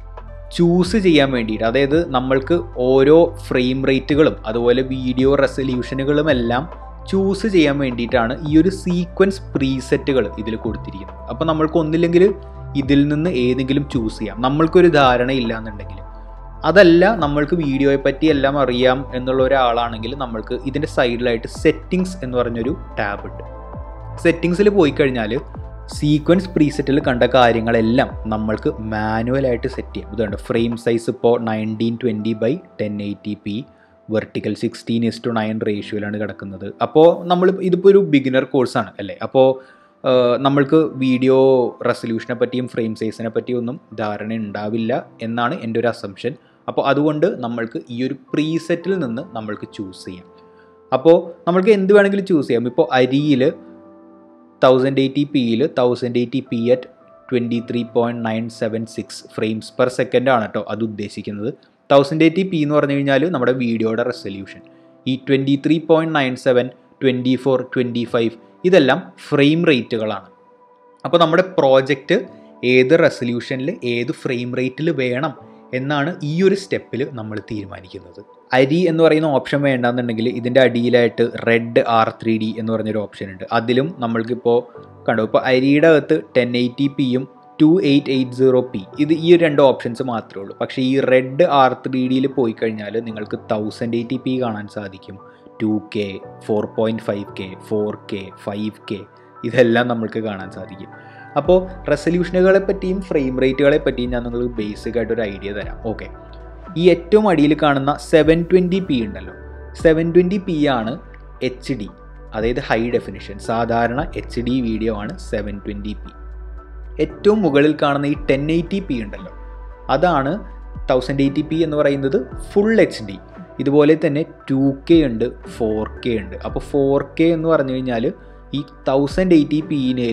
ചൂസ് ചെയ്യാൻ വേണ്ടിയിട്ട് അതായത് നമ്മൾക്ക് ഓരോ ഫ്രെയിം റേറ്റുകളും അതുപോലെ വീഡിയോ റെസൊല്യൂഷനുകളും എല്ലാം ചൂസ് ചെയ്യാൻ വേണ്ടിയിട്ടാണ് ഈ ഒരു സീക്വൻസ് പ്രീസെറ്റുകൾ ഇതിൽ കൊടുത്തിരിക്കുന്നത് അപ്പോൾ നമ്മൾക്ക് ഒന്നില്ലെങ്കിൽ ഇതിൽ നിന്ന് ഏതെങ്കിലും ചൂസ് ചെയ്യാം നമ്മൾക്കൊരു ധാരണ ഇല്ല എന്നുണ്ടെങ്കിൽ അതല്ല നമ്മൾക്ക് വീഡിയോയെ പറ്റി എല്ലാം അറിയാം എന്നുള്ള ഒരാളാണെങ്കിൽ നമ്മൾക്ക് ഇതിൻ്റെ സൈഡിലായിട്ട് സെറ്റിങ്സ് എന്ന് പറഞ്ഞൊരു ടാബ് ഉണ്ട് സെറ്റിങ്സിൽ പോയി കഴിഞ്ഞാൽ സീക്വൻസ് പ്രീസെറ്റിൽ കണ്ട കാര്യങ്ങളെല്ലാം നമ്മൾക്ക് മാനുവലായിട്ട് സെറ്റ് ചെയ്യാം ഇതുണ്ട് ഫ്രെയിം സൈസ് ഇപ്പോൾ nineteen twenty by ten eighty P vertical sixteen is to nine റേഷ്യോയിലാണ് കിടക്കുന്നത് അപ്പോൾ നമ്മൾ ഇതിപ്പോൾ ഒരു ബിഗിനർ കോഴ്സാണ് അല്ലേ അപ്പോൾ നമ്മൾക്ക് വീഡിയോ റെസൊല്യൂഷനെ പറ്റിയും ഫ്രെയിം സൈസിനെ പറ്റിയും ഒന്നും ധാരണ ഉണ്ടാവില്ല എന്നാണ് എൻ്റെ ഒരു അസംഷൻ അപ്പോൾ അതുകൊണ്ട് നമ്മൾക്ക് ഈ ഒരു പ്രീസെറ്റിൽ നിന്ന് നമ്മൾക്ക് ചൂസ് ചെയ്യാം അപ്പോൾ നമ്മൾക്ക് എന്ത് വേണമെങ്കിലും ചൂസ് ചെയ്യാം ഇപ്പോൾ അരിയിൽ തൗസൻഡ് എയ്റ്റി പിയിൽ thousand eighty P at twenty three point nine seven six frames per second ആണ് കേട്ടോ അത് ഉദ്ദേശിക്കുന്നത് തൗസൻഡ് എയ്റ്റി പി എന്ന് പറഞ്ഞു കഴിഞ്ഞാൽ നമ്മുടെ വീഡിയോയുടെ റെസൊല്യൂഷൻ ഈ twenty three point nine seven twenty four twenty five ഇതെല്ലാം ഫ്രെയിം റേറ്റുകളാണ് അപ്പോൾ നമ്മുടെ പ്രോജക്റ്റ് ഏത് റെസൊല്യൂഷനിൽ ഏത് ഫ്രെയിം റേറ്റിൽ വേണം എന്നാണ് ഈ ഒരു സ്റ്റെപ്പിൽ നമ്മൾ തീരുമാനിക്കുന്നത് അരി എന്ന് പറയുന്ന ഓപ്ഷൻ വേണ്ടെന്നുണ്ടെങ്കിൽ ഇതിൻ്റെ അടിയിലായിട്ട് റെഡ് ആർ ത്രീ ഡി എന്ന് പറഞ്ഞൊരു ഓപ്ഷൻ ഉണ്ട് അതിലും നമ്മൾക്കിപ്പോൾ കണ്ടു ഇപ്പോൾ അരിയുടെ അകത്ത് ടെൻ എയ്റ്റി പിയും two eight eight zero P ഇത് ഈ ഒരു രണ്ട് ഓപ്ഷൻസ് മാത്രമേ ഉള്ളൂ പക്ഷേ ഈ റെഡ് ആർ ത്രീ ഡിയിൽ പോയി കഴിഞ്ഞാൽ നിങ്ങൾക്ക് തൗസൻഡ് എയ്റ്റി പി കാണാൻ സാധിക്കും two K four point five K four K five K ഇതെല്ലാം നമ്മൾക്ക് കാണാൻ സാധിക്കും അപ്പോൾ റെസൊല്യൂഷനുകളെ പറ്റിയും ഫ്രെയിം റേറ്റുകളെ പറ്റിയും ഞാൻ നിങ്ങൾക്ക് ബേസിക് ആയിട്ട് ഒരു ഐഡിയ തരാം ഓക്കെ ഈ ഏറ്റവും അടിയിൽ കാണുന്ന സെവൻ ട്വൻറ്റി പി ഉണ്ടല്ലോ സെവൻ ട്വൻറ്റി പി ആണ് എച്ച് ഡി അതായത് ഹൈ ഡെഫിനിഷൻ സാധാരണ എച്ച് ഡി വീഡിയോ ആണ് സെവൻ ട്വൻറ്റി പി ഏറ്റവും മുകളിൽ കാണുന്ന ഈ ടെൻ എയ്റ്റി പി ഉണ്ടല്ലോ അതാണ് തൗസൻഡ് എയ്റ്റി പി എന്ന് പറയുന്നത് ഫുൾ എച്ച് ഡി ഇതുപോലെ തന്നെ ടു കെ ഉണ്ട് ഫോർ കെ ഉണ്ട് അപ്പോൾ ഫോർ കെ എന്ന് പറഞ്ഞു കഴിഞ്ഞാൽ ഈ തൗസൻഡ് എയ്റ്റി പിയിനേലും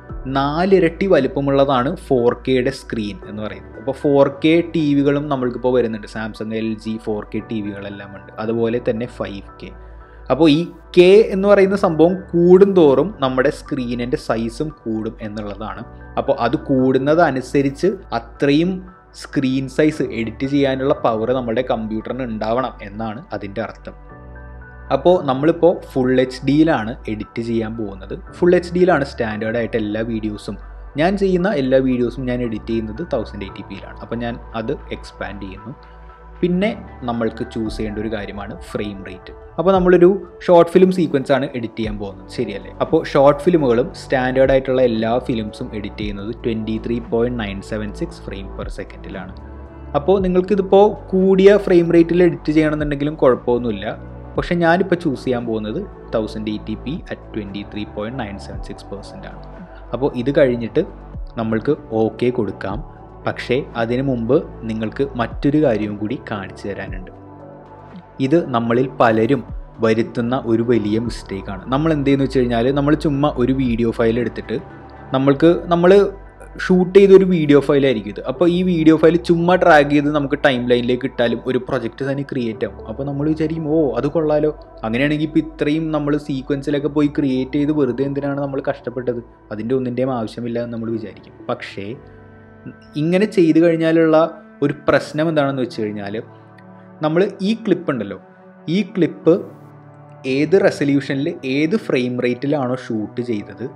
നാലിരട്ടി വലിപ്പമുള്ളതാണ് ഫോർ കെയുടെ സ്ക്രീൻ എന്ന് പറയുന്നത് അപ്പോൾ ഫോർ കെ ടി വികളും നമ്മൾക്കിപ്പോൾ വരുന്നുണ്ട് Samsung L G four K T വികളെല്ലാം ഉണ്ട് അതുപോലെ തന്നെ ഫൈവ് കെ അപ്പോൾ ഈ കെ എന്ന് പറയുന്ന സംഭവം കൂടുന്തോറും നമ്മുടെ സ്ക്രീനിൻ്റെ സൈസും കൂടും എന്നുള്ളതാണ് അപ്പോൾ അത് കൂടുന്നതനുസരിച്ച് അത്രയും സ്ക്രീൻ സൈസ് എഡിറ്റ് ചെയ്യാനുള്ള പവർ നമ്മുടെ കമ്പ്യൂട്ടറിന് ഉണ്ടാവണം എന്നാണ് അതിൻ്റെ അർത്ഥം അപ്പോൾ നമ്മളിപ്പോൾ ഫുൾ എച്ച് ഡിയിലാണ് എഡിറ്റ് ചെയ്യാൻ പോകുന്നത് ഫുൾ എച്ച് ഡിയിലാണ് സ്റ്റാൻഡേർഡ് ആയിട്ട് എല്ലാ വീഡിയോസും ഞാൻ ചെയ്യുന്ന എല്ലാ വീഡിയോസും ഞാൻ എഡിറ്റ് ചെയ്യുന്നത് തൗസൻഡ് എയ്റ്റി പിയിലാണ് അപ്പോൾ ഞാൻ അത് എക്സ്പാൻഡ് ചെയ്യുന്നു പിന്നെ നമ്മൾക്ക് ചൂസ് ചെയ്യേണ്ട ഒരു കാര്യമാണ് ഫ്രെയിം റേറ്റ് അപ്പോൾ നമ്മളൊരു ഷോർട്ട് ഫിലിം സീക്വൻസ് ആണ് എഡിറ്റ് ചെയ്യാൻ പോകുന്നത് ശരിയല്ലേ അപ്പോൾ ഷോർട്ട് ഫിലിമുകളും സ്റ്റാൻഡേർഡ് ആയിട്ടുള്ള എല്ലാ ഫിലിംസും എഡിറ്റ് ചെയ്യുന്നത് twenty three point nine seven six frame per സെക്കൻഡിലാണ് അപ്പോൾ നിങ്ങൾക്കിതിപ്പോൾ കൂടിയ ഫ്രെയിം റേറ്റിൽ എഡിറ്റ് ചെയ്യണമെന്നുണ്ടെങ്കിലും കുഴപ്പമൊന്നുമില്ല പക്ഷേ ഞാനിപ്പോൾ ചൂസ് ചെയ്യാൻ പോകുന്നത് thousand eighty P at twenty three point nine seven six percent ആണ് അപ്പോൾ ഇത് കഴിഞ്ഞിട്ട് നമ്മൾക്ക് ഓക്കെ കൊടുക്കാം പക്ഷേ അതിനു മുമ്പ് നിങ്ങൾക്ക് മറ്റൊരു കാര്യവും കൂടി കാണിച്ചു തരാനുണ്ട് ഇത് നമ്മളിൽ പലരും വരുത്തുന്ന ഒരു വലിയ മിസ്റ്റേക്കാണ് നമ്മൾ എന്ത് ചെയ്യുന്നു വെച്ച് കഴിഞ്ഞാൽ നമ്മൾ ചുമ്മാ ഒരു വീഡിയോ ഫയൽ എടുത്തിട്ട് നമ്മൾക്ക് നമ്മൾ ഷൂട്ട് ചെയ്ത ഒരു വീഡിയോ ഫയലായിരിക്കും ഇത് അപ്പോൾ ഈ വീഡിയോ ഫയൽ ചുമ്മാ ട്രാക്ക് ചെയ്ത് നമുക്ക് ടൈം ലൈനിലേക്ക് ഇട്ടാലും ഒരു പ്രൊജക്റ്റ് തന്നെ ക്രിയേറ്റ് ആവും അപ്പോൾ നമ്മൾ വിചാരിക്കും ഓ അത് കൊള്ളാലോ അങ്ങനെയാണെങ്കിൽ ഇപ്പോൾ ഇത്രയും നമ്മൾ സീക്വൻസിലൊക്കെ പോയി ക്രിയേറ്റ് ചെയ്ത് വെറുതെ എന്തിനാണ് നമ്മൾ കഷ്ടപ്പെട്ടത് അതിൻ്റെ ഒന്നിൻ്റെയും ആവശ്യമില്ല എന്ന് നമ്മൾ വിചാരിക്കും പക്ഷേ ഇങ്ങനെ ചെയ്തു കഴിഞ്ഞാലുള്ള ഒരു പ്രശ്നം എന്താണെന്ന് വെച്ച് കഴിഞ്ഞാൽ നമ്മൾ ഈ ക്ലിപ്പ് ഉണ്ടല്ലോ ഈ ക്ലിപ്പ് ഏത് റെസൊല്യൂഷനിൽ ഏത് ഫ്രെയിം റേറ്റിലാണോ ഷൂട്ട് ചെയ്തത്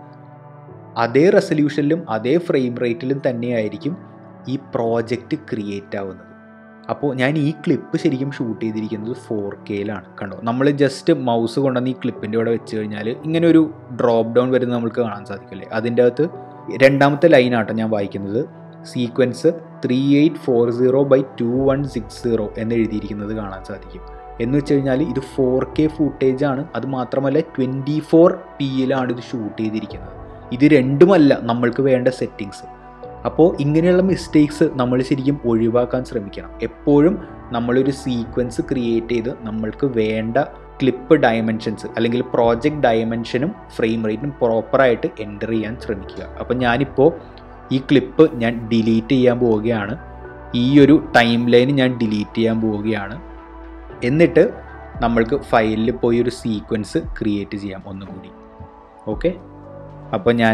അതേ റെസൊല്യൂഷനിലും അതേ ഫ്രെയിം റേറ്റിലും തന്നെയായിരിക്കും ഈ പ്രോജക്റ്റ് ക്രിയേറ്റ് ആവുന്നത് അപ്പോൾ ഞാൻ ഈ ക്ലിപ്പ് ശരിക്കും ഷൂട്ട് ചെയ്തിരിക്കുന്നത് ഫോർ കെയിലാണ് കണ്ടോ നമ്മൾ ജസ്റ്റ് മൗസ് കൊണ്ടുവന്ന് ഈ ക്ലിപ്പിൻ്റെ കൂടെ വെച്ച് കഴിഞ്ഞാൽ ഇങ്ങനെ ഒരു ഡ്രോപ്പ് ഡൗൺ വരുന്നത് നമുക്ക് കാണാൻ സാധിക്കില്ലേ അതിൻ്റെ അകത്ത് രണ്ടാമത്തെ ലൈനാട്ടോ ഞാൻ വായിക്കുന്നത് sequence three eight four zero by two one six zero എന്ന് എഴുതിയിരിക്കുന്നത് കാണാൻ സാധിക്കും എന്ന് വെച്ച് കഴിഞ്ഞാൽ ഇത് ഫോർ കെ ഫുട്ടേജ് ആണ് അത് മാത്രമല്ല ട്വൻറ്റി ഫോർ പിയിലാണ് ഇത് ഷൂട്ട് ചെയ്തിരിക്കുന്നത് ഇത് രണ്ടുമല്ല നമ്മൾക്ക് വേണ്ട സെറ്റിങ്സ് അപ്പോൾ ഇങ്ങനെയുള്ള മിസ്റ്റേക്സ് നമ്മൾ ശരിക്കും ഒഴിവാക്കാൻ ശ്രമിക്കണം എപ്പോഴും നമ്മളൊരു സീക്വൻസ് ക്രിയേറ്റ് ചെയ്ത് നമ്മൾക്ക് വേണ്ട ക്ലിപ്പ് ഡയമെൻഷൻസ് അല്ലെങ്കിൽ പ്രോജക്റ്റ് ഡയമെൻഷനും ഫ്രെയിം റേറ്റും പ്രോപ്പറായിട്ട് എൻ്റർ ചെയ്യാൻ ശ്രമിക്കുക അപ്പം ഞാനിപ്പോൾ ഈ ക്ലിപ്പ് ഞാൻ ഡിലീറ്റ് ചെയ്യാൻ പോവുകയാണ് ഈ ഒരു ടൈം ലൈൻ ഞാൻ ഡിലീറ്റ് ചെയ്യാൻ പോവുകയാണ് എന്നിട്ട് നമ്മൾക്ക് ഫയലിൽ പോയി ഒരു സീക്വൻസ് ക്രിയേറ്റ് ചെയ്യാം ഒന്നുകൂടി ഓക്കെ അപ്പോൾ ഞാൻ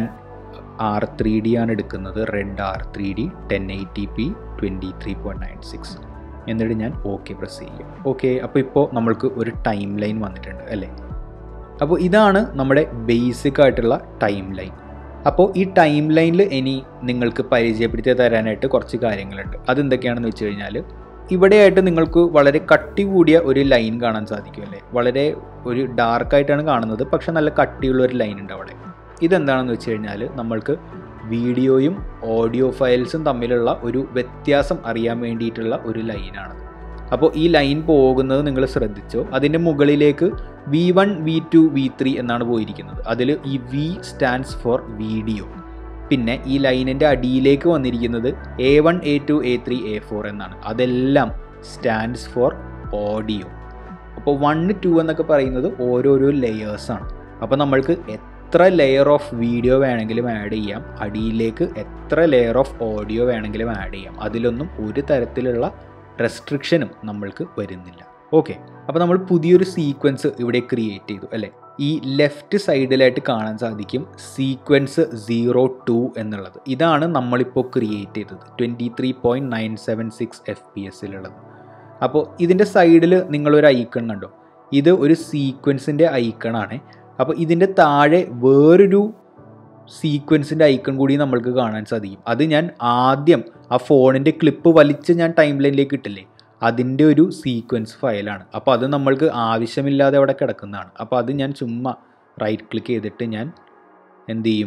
ആർ ത്രീ ഡി ആണ് എടുക്കുന്നത് red R three D ten eighty p twenty three point nine six എന്നിട്ട് ഞാൻ ഓക്കെ പ്രസ് ചെയ്യും ഓക്കെ അപ്പോൾ ഇപ്പോൾ നമ്മൾക്ക് ഒരു ടൈം ലൈൻ വന്നിട്ടുണ്ട് അല്ലേ അപ്പോൾ ഇതാണ് നമ്മുടെ ബേസിക് ആയിട്ടുള്ള ടൈം ലൈൻ അപ്പോൾ ഈ ടൈം ലൈനിൽ ഇനി നിങ്ങൾക്ക് പരിചയപ്പെടുത്തി തരാനായിട്ട് കുറച്ച് കാര്യങ്ങളുണ്ട് അതെന്തൊക്കെയാണെന്ന് വെച്ച് കഴിഞ്ഞാൽ ഇവിടെയായിട്ട് നിങ്ങൾക്ക് വളരെ കട്ടി കൂടിയ ഒരു ലൈൻ കാണാൻ സാധിക്കും അല്ലേ വളരെ ഒരു ഡാർക്കായിട്ടാണ് കാണുന്നത് പക്ഷെ നല്ല കട്ടിയുള്ള ഒരു ലൈൻ ഉണ്ട് അവിടെ ഇതെന്താണെന്ന് വെച്ച് കഴിഞ്ഞാൽ നമ്മൾക്ക് വീഡിയോയും ഓഡിയോ ഫയൽസും തമ്മിലുള്ള ഒരു വ്യത്യാസം അറിയാൻ വേണ്ടിയിട്ടുള്ള ഒരു ലൈനാണ് അപ്പോൾ ഈ ലൈൻ പോകുന്നത് നിങ്ങൾ ശ്രദ്ധിച്ചോ അതിൻ്റെ മുകളിലേക്ക് V one V two V three എന്നാണ് പോയിരിക്കുന്നത് അതിൽ ഈ വി സ്റ്റാൻഡ്സ് ഫോർ വീഡിയോ പിന്നെ ഈ ലൈനിൻ്റെ അടിയിലേക്ക് വന്നിരിക്കുന്നത് A one A two A three A four എന്നാണ് അതെല്ലാം സ്റ്റാൻഡ്സ് ഫോർ ഓഡിയോ അപ്പോൾ വൺ ടു എന്നൊക്കെ പറയുന്നത് ഓരോരോ ലെയേഴ്സാണ് അപ്പോൾ നമ്മൾക്ക് എത്ര ലെയർ ഓഫ് വീഡിയോ വേണമെങ്കിലും ആഡ് ചെയ്യാം അടിയിലേക്ക് എത്ര ലെയർ ഓഫ് ഓഡിയോ വേണമെങ്കിലും ആഡ് ചെയ്യാം അതിലൊന്നും ഒരു തരത്തിലുള്ള റെസ്ട്രിക്ഷനും നമ്മൾക്ക് വരുന്നില്ല ഓക്കെ അപ്പോൾ നമ്മൾ പുതിയൊരു സീക്വൻസ് ഇവിടെ ക്രിയേറ്റ് ചെയ്തു അല്ലേ ഈ ലെഫ്റ്റ് സൈഡിലായിട്ട് കാണാൻ സാധിക്കും സീക്വൻസ് സീറോ ടു എന്നുള്ളത് ഇതാണ് നമ്മളിപ്പോൾ ക്രിയേറ്റ് ചെയ്തത് twenty three point nine seven six F P എസിലുള്ളത് അപ്പോൾ ഇതിൻ്റെ സൈഡിൽ നിങ്ങളൊരു ഐക്കൺ കണ്ടോ ഇത് ഒരു സീക്വൻസിൻ്റെ ഐക്കണാണ് അപ്പോൾ ഇതിൻ്റെ താഴെ വേറൊരു സീക്വൻസിൻ്റെ ഐക്കൺ കൂടി നമ്മൾക്ക് കാണാൻ സാധിക്കും അത് ഞാൻ ആദ്യം ആ ഫോണിൻ്റെ ക്ലിപ്പ് വലിച്ച് ഞാൻ ടൈം ലൈനിലേക്ക് ഇട്ടില്ലേ അതിൻ്റെ ഒരു സീക്വൻസ് ഫയലാണ് അപ്പോൾ അത് നമ്മൾക്ക് ആവശ്യമില്ലാതെ അവിടെ കിടക്കുന്നതാണ് അപ്പോൾ അത് ഞാൻ ചുമ്മാ റൈറ്റ് ക്ലിക്ക് ചെയ്തിട്ട് ഞാൻ എന്ത് ചെയ്യും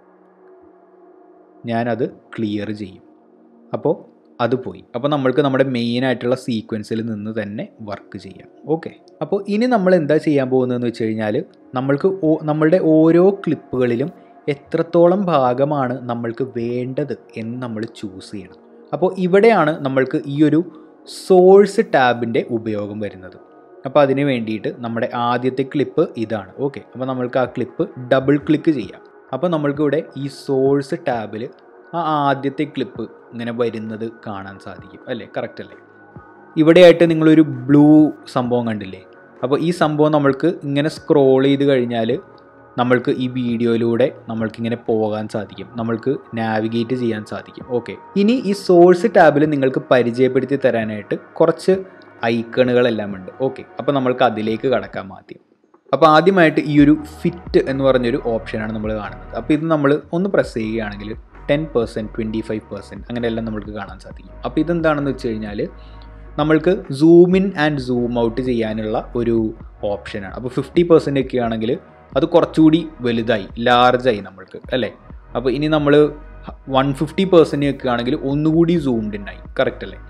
ഞാനത് ക്ലിയർ ചെയ്യും അപ്പോൾ അത് പോയി അപ്പോൾ നമ്മൾക്ക് നമ്മുടെ മെയിൻ ആയിട്ടുള്ള സീക്വൻസിൽ നിന്ന് തന്നെ വർക്ക് ചെയ്യാം ഓക്കെ അപ്പോൾ ഇനി നമ്മൾ എന്താ ചെയ്യാൻ പോകുന്നതെന്ന് വെച്ച് കഴിഞ്ഞാൽ നമ്മൾക്ക് നമ്മളുടെ ഓരോ ക്ലിപ്പുകളിലും എത്രത്തോളം ഭാഗമാണ് നമ്മൾക്ക് വേണ്ടത് എന്ന് നമ്മൾ ചൂസ് ചെയ്യണം അപ്പോൾ ഇവിടെയാണ് നമ്മൾക്ക് ഈ ഒരു സോഴ്സ് ടാബിൻ്റെ ഉപയോഗം വരുന്നത് അപ്പോൾ അതിന് വേണ്ടിയിട്ട് നമ്മുടെ ആദ്യത്തെ ക്ലിപ്പ് ഇതാണ് ഓക്കെ അപ്പോൾ നമ്മൾക്ക് ആ ക്ലിപ്പ് ഡബിൾ ക്ലിക്ക് ചെയ്യാം അപ്പോൾ നമ്മൾക്കിവിടെ ഈ സോഴ്സ് ടാബിൽ ആ ആദ്യത്തെ ക്ലിപ്പ് ഇങ്ങനെ വരുന്നത് കാണാൻ സാധിക്കും അല്ലേ കറക്റ്റ് അല്ലേ ഇവിടെയായിട്ട് നിങ്ങളൊരു ബ്ലൂ സംഭവം കണ്ടില്ലേ അപ്പോൾ ഈ സംഭവം നമ്മൾക്ക് ഇങ്ങനെ സ്ക്രോൾ ചെയ്ത് കഴിഞ്ഞാൽ നമ്മൾക്ക് ഈ വീഡിയോയിലൂടെ നമ്മൾക്ക് ഇങ്ങനെ പോകാൻ സാധിക്കും നമ്മൾക്ക് നാവിഗേറ്റ് ചെയ്യാൻ സാധിക്കും ഓക്കെ ഇനി ഈ സോഴ്സ് ടാബിൽ നിങ്ങൾക്ക് പരിചയപ്പെടുത്തി തരാനായിട്ട് കുറച്ച് ഐക്കണുകളെല്ലാം ഉണ്ട് ഓക്കെ അപ്പോൾ നമ്മൾക്ക് അതിലേക്ക് കടക്കാൻ ആദ്യം അപ്പോൾ ആദ്യമായിട്ട് ഈ ഒരു ഫിറ്റ് എന്ന് പറഞ്ഞൊരു ഓപ്ഷനാണ് നമ്മൾ കാണുന്നത് അപ്പോൾ ഇത് നമ്മൾ ഒന്ന് പ്രസ് ചെയ്യുകയാണെങ്കിൽ ten percent twenty five percent അങ്ങനെയെല്ലാം നമ്മൾക്ക് കാണാൻ സാധിക്കും അപ്പോൾ ഇതെന്താണെന്ന് വെച്ച് കഴിഞ്ഞാൽ നമ്മൾക്ക് zoom in and zoom out ചെയ്യാനുള്ള ഒരു ഓപ്ഷനാണ് അപ്പോൾ ഫിഫ്റ്റി പെർസെൻ്റ് ഒക്കെ ആണെങ്കിൽ അത് കുറച്ചുകൂടി വലുതായി ലാർജായി നമ്മൾക്ക് അല്ലേ അപ്പോൾ ഇനി നമ്മൾ വൺ ഫിഫ്റ്റി പെർസെൻറ്റ് ഒക്കെ ആണെങ്കിൽ ഒന്നുകൂടി സൂംഡ് ഇൻ ആയി കറക്റ്റ് അല്ലേ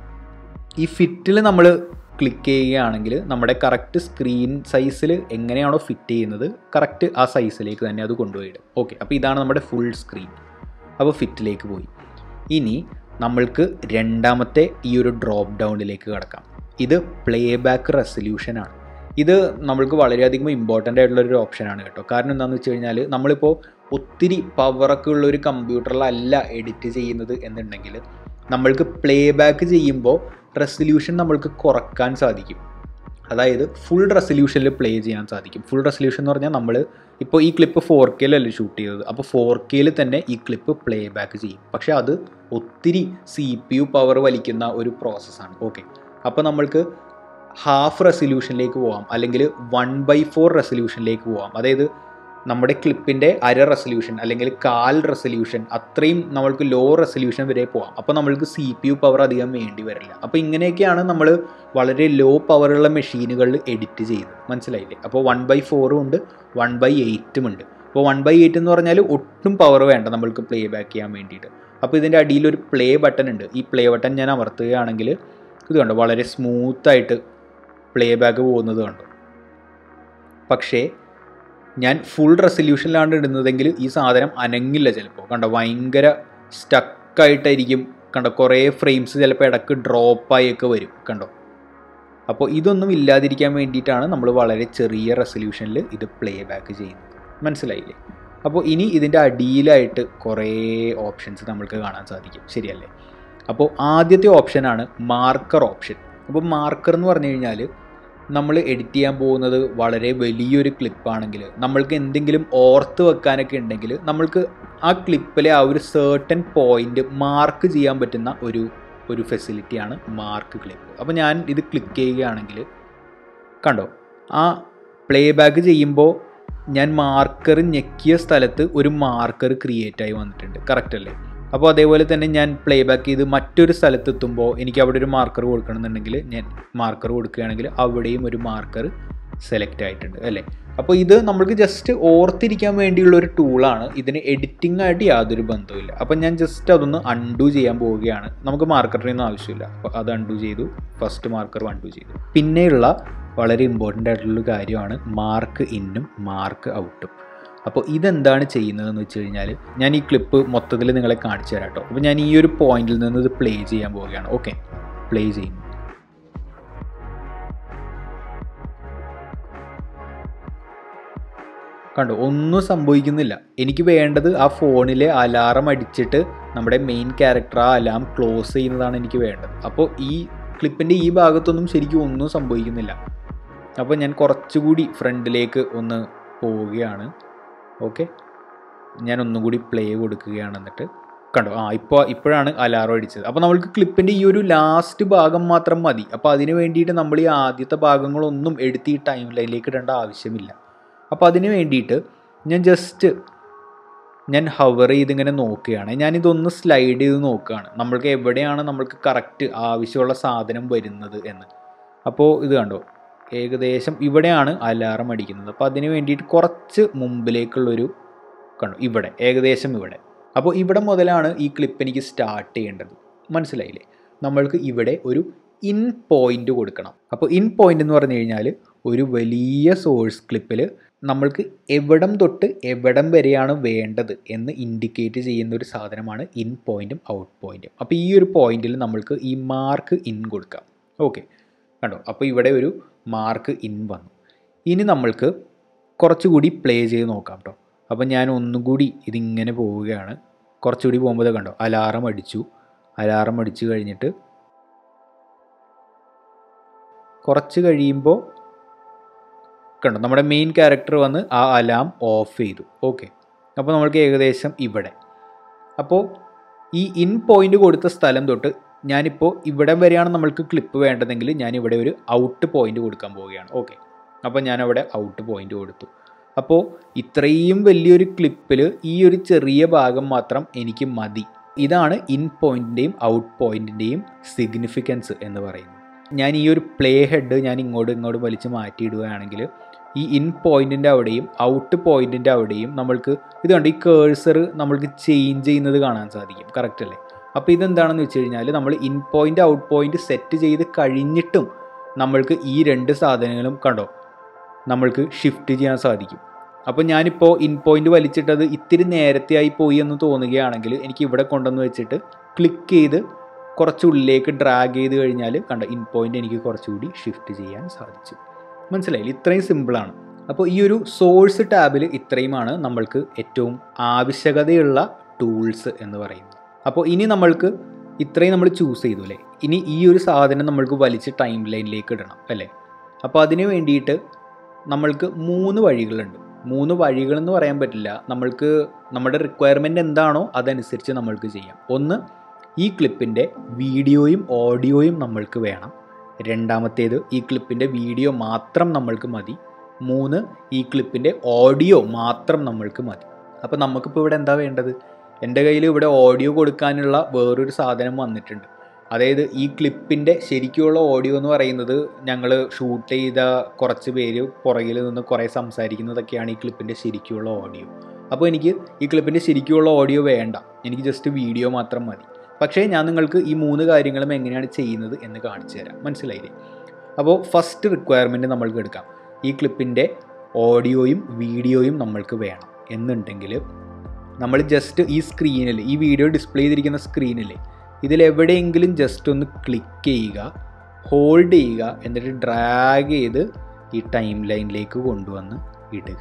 ഈ ഫിറ്റിൽ നമ്മൾ ക്ലിക്ക് ചെയ്യുകയാണെങ്കിൽ നമ്മുടെ കറക്റ്റ് സ്ക്രീൻ സൈസിൽ എങ്ങനെയാണോ ഫിറ്റ് ചെയ്യുന്നത് കറക്റ്റ് ആ സൈസിലേക്ക് തന്നെ അത് കൊണ്ടുപോയിടും ഓക്കെ അപ്പോൾ ഇതാണ് നമ്മുടെ ഫുൾ സ്ക്രീൻ അപ്പോൾ ഫിറ്റിലേക്ക് പോയി ഇനി നമ്മൾക്ക് രണ്ടാമത്തെ ഈ ഒരു ഡ്രോപ്പ് ഡൗണിലേക്ക് കിടക്കാം ഇത് പ്ലേ ബാക്ക് റെസൊല്യൂഷൻ ആണ് ഇത് നമ്മൾക്ക് വളരെയധികം ഇമ്പോർട്ടൻ്റ് ആയിട്ടുള്ള ഒരു ഓപ്ഷനാണ് കേട്ടോ കാരണം എന്താണെന്ന് വെച്ച് കഴിഞ്ഞാൽ നമ്മളിപ്പോൾ ഒത്തിരി പവറൊക്കെ ഉള്ള ഒരു കമ്പ്യൂട്ടറിലല്ല എഡിറ്റ് ചെയ്യുന്നത് എന്നുണ്ടെങ്കിൽ നമ്മൾക്ക് പ്ലേ ബാക്ക് ചെയ്യുമ്പോൾ റെസൊല്യൂഷൻ നമ്മൾക്ക് കുറക്കാൻ സാധിക്കും അതായത് ഫുൾ റെസൊല്യൂഷനിൽ പ്ലേ ചെയ്യാൻ സാധിക്കും ഫുൾ റെസൊല്യൂഷൻ എന്ന് പറഞ്ഞാൽ നമ്മൾ ഇപ്പോൾ ഈ ക്ലിപ്പ് ഫോർ കെയിലല്ലേ ഷൂട്ട് ചെയ്തത് അപ്പോൾ ഫോർ കെയിൽ തന്നെ ഈ ക്ലിപ്പ് പ്ലേ ബാക്ക് ചെയ്യും പക്ഷേ അത് ഒത്തിരി സി പി യു പവർ വലിക്കുന്ന ഒരു പ്രോസസ്സാണ് ഓക്കെ അപ്പോൾ നമ്മൾക്ക് ഹാഫ് റെസൊല്യൂഷനിലേക്ക് പോവാം അല്ലെങ്കിൽ വൺ ബൈ ഫോർ റെസൊല്യൂഷനിലേക്ക് പോവാം അതായത് നമ്മുടെ ക്ലിപ്പിൻ്റെ അര റെസൊല്യൂഷൻ അല്ലെങ്കിൽ കാൽ റെസൊല്യൂഷൻ അത്രയും നമ്മൾക്ക് ലോ റെസൊല്യൂഷൻ വരെ പോവാം അപ്പോൾ നമ്മൾക്ക് സി പി യു പവർ അധികം വേണ്ടി വരില്ല അപ്പോൾ ഇങ്ങനെയൊക്കെയാണ് നമ്മൾ വളരെ ലോ പവറുള്ള മെഷീനുകളിൽ എഡിറ്റ് ചെയ്യുന്നത് മനസ്സിലായില്ലേ അപ്പോൾ വൺ ബൈ ഫോറും ഉണ്ട് വൺ ബൈ എയ്റ്റും ഉണ്ട് അപ്പോൾ വൺ ബൈ എയ്റ്റ് എന്ന് പറഞ്ഞാൽ ഒട്ടും പവർ വേണ്ട നമ്മൾക്ക് പ്ലേ ബാക്ക് ചെയ്യാൻ വേണ്ടിയിട്ട് അപ്പോൾ ഇതിൻ്റെ അടിയിൽ ഒരു പ്ലേ ബട്ടൺ ഉണ്ട് ഈ പ്ലേ ബട്ടൺ ഞാൻ അമർത്തുകയാണെങ്കിൽ ഇത് കണ്ടോ വളരെ സ്മൂത്തായിട്ട് പ്ലേ ബാക്ക് പോകുന്നത് കണ്ടു പക്ഷേ ഞാൻ ഫുൾ റെസൊല്യൂഷനിലാണ് ഇടുന്നതെങ്കിൽ ഈ സാധനം അനങ്ങില്ല ചിലപ്പോൾ കണ്ടോ ഭയങ്കര സ്റ്റക്കായിട്ടായിരിക്കും കണ്ടോ കുറേ ഫ്രെയിംസ് ചിലപ്പോൾ ഇടക്ക് ഡ്രോപ്പായൊക്കെ വരും കണ്ടോ അപ്പോൾ ഇതൊന്നും ഇല്ലാതിരിക്കാൻ വേണ്ടിയിട്ടാണ് നമ്മൾ വളരെ ചെറിയ റെസൊല്യൂഷനിൽ ഇത് പ്ലേ ബാക്ക് ചെയ്യുന്നത് മനസ്സിലായില്ലേ അപ്പോൾ ഇനി ഇതിൻ്റെ അടിയിലായിട്ട് കുറേ ഓപ്ഷൻസ് നമ്മൾക്ക് കാണാൻ സാധിക്കും ശരിയല്ലേ അപ്പോൾ ആദ്യത്തെ ഓപ്ഷനാണ് മാർക്കർ ഓപ്ഷൻ അപ്പോൾ മാർക്കർ എന്ന് പറഞ്ഞു കഴിഞ്ഞാൽ നമ്മൾ എഡിറ്റ് ചെയ്യാൻ പോകുന്നത് വളരെ വലിയൊരു ക്ലിപ്പാണെങ്കിൽ നമ്മൾക്ക് എന്തെങ്കിലും ഓർത്ത് വെക്കാനൊക്കെ ഉണ്ടെങ്കിൽ നമ്മൾക്ക് ആ ക്ലിപ്പിലെ ആ ഒരു സേർട്ടൻ പോയിന്റ് മാർക്ക് ചെയ്യാൻ പറ്റുന്ന ഒരു ഒരു ഫെസിലിറ്റിയാണ് മാർക്ക് ക്ലിപ്പ് അപ്പോൾ ഞാൻ ഇത് ക്ലിക്ക് ചെയ്യുകയാണെങ്കിൽ കണ്ടോ ആ പ്ലേ ബാക്ക് ചെയ്യുമ്പോൾ ഞാൻ മാർക്കർ ഞെക്കിയ സ്ഥലത്ത് ഒരു മാർക്കർ ക്രിയേറ്റ് ആയി വന്നിട്ടുണ്ട് കറക്റ്റ് അല്ലേ അപ്പോൾ അതേപോലെ തന്നെ ഞാൻ പ്ലേ ബാക്ക് ചെയ്ത് മറ്റൊരു സ്ഥലത്തെത്തുമ്പോൾ എനിക്ക് അവിടെ ഒരു മാർക്കർ കൊടുക്കണമെന്നുണ്ടെങ്കിൽ ഞാൻ മാർക്കർ കൊടുക്കുകയാണെങ്കിൽ അവിടെയും ഒരു മാർക്കർ സെലക്ട് ആയിട്ടുണ്ട് അല്ലേ അപ്പോൾ ഇത് നമ്മൾക്ക് ജസ്റ്റ് ഓർത്തിരിക്കാൻ വേണ്ടിയുള്ള ഒരു ടൂളാണ് ഇതിന് എഡിറ്റിംഗ് ആയിട്ട് യാതൊരു ബന്ധവുമില്ല അപ്പോൾ ഞാൻ ജസ്റ്റ് അതൊന്ന് അൺഡു ചെയ്യാൻ പോവുകയാണ് നമുക്ക് മാർക്കറിനൊന്നും ആവശ്യമില്ല അപ്പോൾ അത് അൺഡു ചെയ്തു ഫസ്റ്റ് മാർക്കർ അൺഡു ചെയ്തു പിന്നെയുള്ള വളരെ ഇമ്പോർട്ടൻ്റ് ആയിട്ടുള്ള കാര്യമാണ് മാർക്ക് ഇന്നും മാർക്ക് ഔട്ടും അപ്പോൾ ഇതെന്താണ് ചെയ്യുന്നതെന്ന് വെച്ച് കഴിഞ്ഞാൽ ഞാൻ ഈ ക്ലിപ്പ് മൊത്തത്തിൽ നിങ്ങളെ കാണിച്ചു തരാം കേട്ടോ അപ്പോൾ ഞാൻ ഈ ഒരു പോയിന്റിൽ നിന്ന് ഇത് പ്ലേ ചെയ്യാൻ പോവുകയാണ് ഓക്കെ പ്ലേ ചെയ്യുന്നു കണ്ടു ഒന്നും സംഭവിക്കുന്നില്ല എനിക്ക് വേണ്ടത് ആ ഫോണിലെ അലാറം അടിച്ചിട്ട് നമ്മുടെ മെയിൻ ക്യാരക്ടർ ആ അലാം ക്ലോസ് ചെയ്യുന്നതാണ് എനിക്ക് വേണ്ടത് അപ്പോൾ ഈ ക്ലിപ്പിൻ്റെ ഈ ഭാഗത്തൊന്നും ശരിക്കും ഒന്നും സംഭവിക്കുന്നില്ല അപ്പോൾ ഞാൻ കുറച്ചുകൂടി ഫ്രണ്ടിലേക്ക് ഒന്ന് പോവുകയാണ് ഓക്കെ ഞാൻ ഒന്നും കൂടി പ്ലേ കൊടുക്കുകയാണ് എന്നിട്ട് കണ്ടോ ആ ഇപ്പോൾ ഇപ്പോഴാണ് അലാറം അടിച്ചത് അപ്പോൾ നമ്മൾക്ക് ക്ലിപ്പിൻ്റെ ഈ ഒരു ലാസ്റ്റ് ഭാഗം മാത്രം മതി അപ്പോൾ അതിന് വേണ്ടിയിട്ട് നമ്മൾ ഈ ആദ്യത്തെ ഭാഗങ്ങളൊന്നും എടുത്ത് ഈ ടൈം ലൈനിലേക്ക് ഇടേണ്ട ആവശ്യമില്ല അപ്പോൾ അതിന് വേണ്ടിയിട്ട് ഞാൻ ജസ്റ്റ് ഞാൻ ഹവർ ചെയ്ത് ഇങ്ങനെ നോക്കുകയാണ് ഞാനിതൊന്ന് സ്ലൈഡ് ചെയ്ത് നോക്കുകയാണ് നമ്മൾക്ക് എവിടെയാണ് നമ്മൾക്ക് കറക്റ്റ് ആവശ്യമുള്ള സാധനം വരുന്നത് എന്ന് അപ്പോൾ ഇത് കണ്ടോ ഏകദേശം ഇവിടെയാണ് അലാറം അടിക്കുന്നത് അപ്പോൾ അതിന് വേണ്ടിയിട്ട് കുറച്ച് മുമ്പിലേക്കുള്ളൊരു കണ്ടു ഇവിടെ ഏകദേശം ഇവിടെ അപ്പോൾ ഇവിടെ മുതലാണ് ഈ ക്ലിപ്പ് എനിക്ക് സ്റ്റാർട്ട് ചെയ്യേണ്ടത് മനസ്സിലായില്ലേ നമ്മൾക്ക് ഇവിടെ ഒരു ഇൻ പോയിന്റ് കൊടുക്കണം അപ്പോൾ ഇൻ പോയിന്റ് എന്ന് പറഞ്ഞു കഴിഞ്ഞാൽ ഒരു വലിയ സോഴ്സ് ക്ലിപ്പിൽ നമ്മൾക്ക് എവിടം തൊട്ട് എവിടം വരെയാണ് വേണ്ടത് എന്ന് ഇൻഡിക്കേറ്റ് ചെയ്യുന്ന ഒരു സാധനമാണ് ഇൻ പോയിന്റും ഔട്ട് പോയിന്റും അപ്പോൾ ഈ ഒരു പോയിന്റിൽ നമ്മൾക്ക് ഈ മാർക്ക് ഇൻ കൊടുക്കാം ഓക്കെ കണ്ടോ അപ്പോൾ ഇവിടെ ഒരു മാർക്ക് ഇൻ വന്നു ഇനി നമ്മൾക്ക് കുറച്ചുകൂടി പ്ലേ ചെയ്ത് നോക്കാം കേട്ടോ അപ്പം ഞാൻ ഒന്നും കൂടി ഇതിങ്ങനെ പോവുകയാണ് കുറച്ചുകൂടി പോകുമ്പോൾ കണ്ടോ അലാറം അടിച്ചു അലാറം അടിച്ചു കഴിഞ്ഞിട്ട് കുറച്ച് കഴിയുമ്പോൾ കണ്ടോ നമ്മുടെ മെയിൻ ക്യാരക്ടർ വന്ന് ആ അലാം ഓഫ് ചെയ്തു ഓക്കെ അപ്പോൾ നമ്മൾക്ക് ഏകദേശം ഇവിടെ അപ്പോൾ ഈ ഇൻ പോയിന്റ് കൊടുത്ത സ്ഥലം തൊട്ട് ഞാനിപ്പോൾ ഇവിടെ വരെയാണ് നമ്മൾക്ക് ക്ലിപ്പ് വേണ്ടതെങ്കിൽ ഞാൻ ഇവിടെ ഒരു ഔട്ട് പോയിന്റ് കൊടുക്കാൻ പോവുകയാണ് ഓക്കെ അപ്പോൾ ഞാൻ അവിടെ ഔട്ട് പോയിന്റ് കൊടുത്തു അപ്പോൾ ഇത്രയും വലിയൊരു ക്ലിപ്പിൽ ഈ ഒരു ചെറിയ ഭാഗം മാത്രം എനിക്ക് മതി ഇതാണ് ഇൻ പോയിന്റിൻ്റെയും ഔട്ട് പോയിന്റിൻ്റെയും സിഗ്നിഫിക്കൻസ് എന്ന് പറയുന്നത് ഞാൻ ഈ ഒരു പ്ലേ ഹെഡ് ഞാൻ ഇങ്ങോട്ടും ഇങ്ങോട്ടും വലിച്ച് മാറ്റിയിടുകയാണെങ്കിൽ ഈ ഇൻ പോയിന്റിൻ്റെ അവിടെയും ഔട്ട് പോയിന്റിൻ്റെ അവിടെയും നമ്മൾക്ക് ഇത് കണ്ട് ഈ കേഴ്സർ നമ്മൾക്ക് ചേഞ്ച് ചെയ്യുന്നത് കാണാൻ സാധിക്കും കറക്റ്റ് അല്ലേ അപ്പോൾ ഇതെന്താണെന്ന് വെച്ച് കഴിഞ്ഞാൽ നമ്മൾ in point out point set ചെയ്ത് കഴിഞ്ഞിട്ടും നമ്മൾക്ക് ഈ രണ്ട് സാധനങ്ങളും കണ്ടോ നമ്മൾക്ക് ഷിഫ്റ്റ് ചെയ്യാൻ സാധിക്കും അപ്പോൾ ഞാനിപ്പോൾ ഇൻ പോയിന്റ് വലിച്ചിട്ടത് ഇത്തിരി നേരത്തെയായി പോയി എന്ന് തോന്നുകയാണെങ്കിൽ എനിക്ക് ഇവിടെ കൊണ്ടുവന്ന് വെച്ചിട്ട് ക്ലിക്ക് ചെയ്ത് കുറച്ച് ഉള്ളിലേക്ക് ഡ്രാഗ് ചെയ്ത് കഴിഞ്ഞാൽ കണ്ട ഇൻ പോയിന്റ് എനിക്ക് കുറച്ചുകൂടി ഷിഫ്റ്റ് ചെയ്യാൻ സാധിച്ചു മനസ്സിലായില്ല ഇത്രയും സിമ്പിളാണ് അപ്പോൾ ഈ ഒരു സോഴ്സ് ടാബിൽ ഇത്രയുമാണ് നമ്മൾക്ക് ഏറ്റവും ആവശ്യകതയുള്ള ടൂൾസ് എന്ന് പറയുന്നത് അപ്പോൾ ഇനി നമ്മൾക്ക് ഇത്രയും നമ്മൾ ചൂസ് ചെയ്തു അല്ലേ ഇനി ഈ ഒരു സാധനം നമ്മൾക്ക് വലിച്ച് ടൈം ലൈനിലേക്ക് ഇടണം അല്ലേ അപ്പോൾ അതിന് വേണ്ടിയിട്ട് നമ്മൾക്ക് മൂന്ന് വഴികളുണ്ട് മൂന്ന് വഴികൾ എന്ന് പറയാൻ പറ്റില്ല നമ്മൾക്ക് നമ്മുടെ റിക്വയർമെൻറ്റ് എന്താണോ അതനുസരിച്ച് നമ്മൾക്ക് ചെയ്യാം ഒന്ന് ഈ ക്ലിപ്പിൻ്റെ വീഡിയോയും ഓഡിയോയും നമ്മൾക്ക് വേണം രണ്ടാമത്തേത് ഈ ക്ലിപ്പിൻ്റെ വീഡിയോ മാത്രം നമ്മൾക്ക് മതി മൂന്ന് ഈ ക്ലിപ്പിൻ്റെ ഓഡിയോ മാത്രം നമ്മൾക്ക് മതി അപ്പോൾ നമുക്കിപ്പോൾ ഇവിടെ എന്താ വേണ്ടത് എൻ്റെ കയ്യിൽ ഇവിടെ ഓഡിയോ കൊടുക്കാനുള്ള വേറൊരു സാധനം വന്നിട്ടുണ്ട് അതായത് ഈ ക്ലിപ്പിൻ്റെ ശരിക്കുള്ള ഓഡിയോ എന്ന് പറയുന്നത് ഞങ്ങൾ ഷൂട്ട് ചെയ്ത കുറച്ച് പേര് പുറകിൽ നിന്ന് കുറേ സംസാരിക്കുന്നതൊക്കെയാണ് ഈ ക്ലിപ്പിൻ്റെ ശരിക്കുള്ള ഓഡിയോ അപ്പോൾ എനിക്ക് ഈ ക്ലിപ്പിൻ്റെ ശരിക്കുള്ള ഓഡിയോ വേണ്ട എനിക്ക് ജസ്റ്റ് വീഡിയോ മാത്രം മതി പക്ഷേ ഞാൻ നിങ്ങൾക്ക് ഈ മൂന്ന് കാര്യങ്ങളും എങ്ങനെയാണ് ചെയ്യുന്നത് എന്ന് കാണിച്ചു തരാം മനസ്സിലായില്ലേ അപ്പോൾ ഫസ്റ്റ് റിക്വയർമെൻറ്റ് നമ്മൾക്ക് എടുക്കാം ഈ ക്ലിപ്പിൻ്റെ ഓഡിയോയും വീഡിയോയും നമ്മൾക്ക് വേണം എന്നുണ്ടെങ്കിൽ നമ്മൾ ജസ്റ്റ് ഈ സ്ക്രീനിൽ ഈ വീഡിയോ ഡിസ്പ്ലേ ചെയ്തിരിക്കുന്ന സ്ക്രീനിൽ ഇതിലെവിടെയെങ്കിലും ജസ്റ്റ് ഒന്ന് ക്ലിക്ക് ചെയ്യുക ഹോൾഡ് ചെയ്യുക എന്നിട്ട് ഡ്രാഗ് ചെയ്ത് ഈ ടൈം ലൈനിലേക്ക് കൊണ്ടുവന്ന് ഇടുക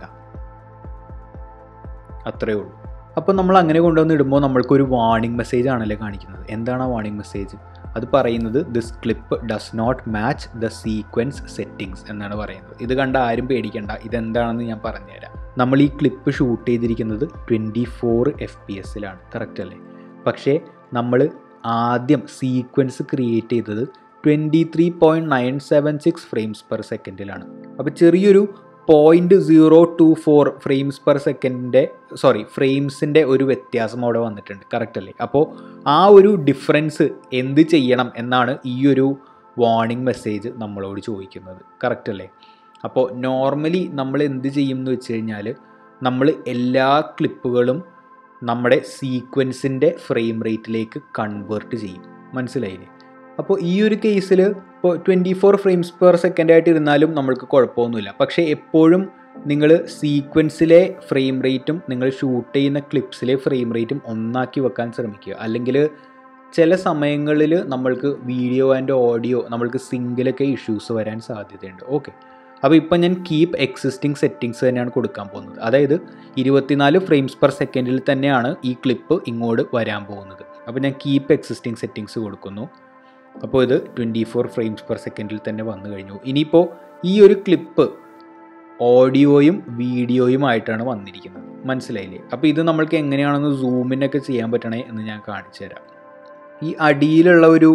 അത്രയേ ഉള്ളൂ അപ്പോൾ നമ്മൾ അങ്ങനെ കൊണ്ടുവന്ന് ഇടുമ്പോൾ നമ്മൾക്കൊരു വാർണിംഗ് മെസ്സേജ് ആണല്ലേ കാണിക്കുന്നത് എന്താണ് ആ വാർണിംഗ് മെസ്സേജ് അത് പറയുന്നത് this clip does not match the sequence settings എന്നാണ് പറയുന്നത് ഇത് കണ്ട ആരും പേടിക്കണ്ട ഇതെന്താണെന്ന് ഞാൻ പറഞ്ഞുതരാം നമ്മൾ ഈ ക്ലിപ്പ് ഷൂട്ട് ചെയ്തിരിക്കുന്നത് ട്വൻറ്റി ഫോർ എഫ് പി എസിലാണ് കറക്റ്റ് അല്ലേ പക്ഷേ നമ്മൾ ആദ്യം സീക്വൻസ് ക്രിയേറ്റ് ചെയ്തത് twenty three point nine seven six frames per സെക്കൻഡിലാണ് അപ്പോൾ ചെറിയൊരു point zero two four frames per സെക്കൻഡിൻ്റെ സോറി ഫ്രെയിംസിൻ്റെ ഒരു വ്യത്യാസം അവിടെ വന്നിട്ടുണ്ട് കറക്റ്റ് അല്ലേ അപ്പോൾ ആ ഒരു ഡിഫറൻസ് എന്ത് ചെയ്യണം എന്നാണ് ഈ ഒരു വാർണിംഗ് മെസ്സേജ് നമ്മളോട് ചോദിക്കുന്നത് കറക്റ്റ് അല്ലേ അപ്പോൾ നോർമലി നമ്മൾ എന്ത് ചെയ്യും എന്ന് വെച്ച് കഴിഞ്ഞാൽ നമ്മൾ എല്ലാ ക്ലിപ്പുകളും നമ്മുടെ സീക്വൻസിൻ്റെ ഫ്രെയിം റേറ്റിലേക്ക് കൺവേർട്ട് ചെയ്യും മനസ്സിലായില്ലേ അപ്പോൾ ഈ ഒരു കേസിൽ ഇപ്പോൾ twenty four frames per second ആയിട്ട് ഇരുന്നാലും നമ്മൾക്ക് കുഴപ്പമൊന്നുമില്ല പക്ഷേ എപ്പോഴും നിങ്ങൾ സീക്വൻസിലെ ഫ്രെയിം റേറ്റും നിങ്ങൾ ഷൂട്ട് ചെയ്യുന്ന ക്ലിപ്സിലെ ഫ്രെയിം റേറ്റും ഒന്നാക്കി വെക്കാൻ ശ്രമിക്കുക അല്ലെങ്കിൽ ചില സമയങ്ങളിൽ നമ്മൾക്ക് വീഡിയോ ആൻഡ് ഓഡിയോ നമ്മൾക്ക് സിംഗിലൊക്കെ ഇഷ്യൂസ് വരാൻ സാധ്യതയുണ്ട് ഓക്കെ അപ്പോൾ ഇപ്പം ഞാൻ കീപ്പ് എക്സിസ്റ്റിംഗ് സെറ്റിങ്സ് തന്നെയാണ് കൊടുക്കാൻ പോകുന്നത് അതായത് ഇരുപത്തിനാല് ഫ്രെയിംസ് പെർ സെക്കൻഡിൽ തന്നെയാണ് ഈ ക്ലിപ്പ് ഇങ്ങോട്ട് വരാൻ പോകുന്നത് അപ്പോൾ ഞാൻ കീപ്പ് എക്സിസ്റ്റിംഗ് സെറ്റിങ്സ് കൊടുക്കുന്നു അപ്പോൾ ഇത് ട്വൻറ്റി ഫോർ ഫ്രെയിംസ് പെർ സെക്കൻഡിൽ തന്നെ വന്നു കഴിഞ്ഞു ഇനിയിപ്പോൾ ഈ ഒരു ക്ലിപ്പ് ഓഡിയോയും വീഡിയോയും ആയിട്ടാണ് വന്നിരിക്കുന്നത് മനസ്സിലായില്ലേ അപ്പോൾ ഇത് നമ്മൾക്ക് എങ്ങനെയാണെന്ന് സൂമിനൊക്കെ ചെയ്യാൻ പറ്റണേ എന്ന് ഞാൻ കാണിച്ചു തരാം ഈ അടിയിലുള്ള ഒരു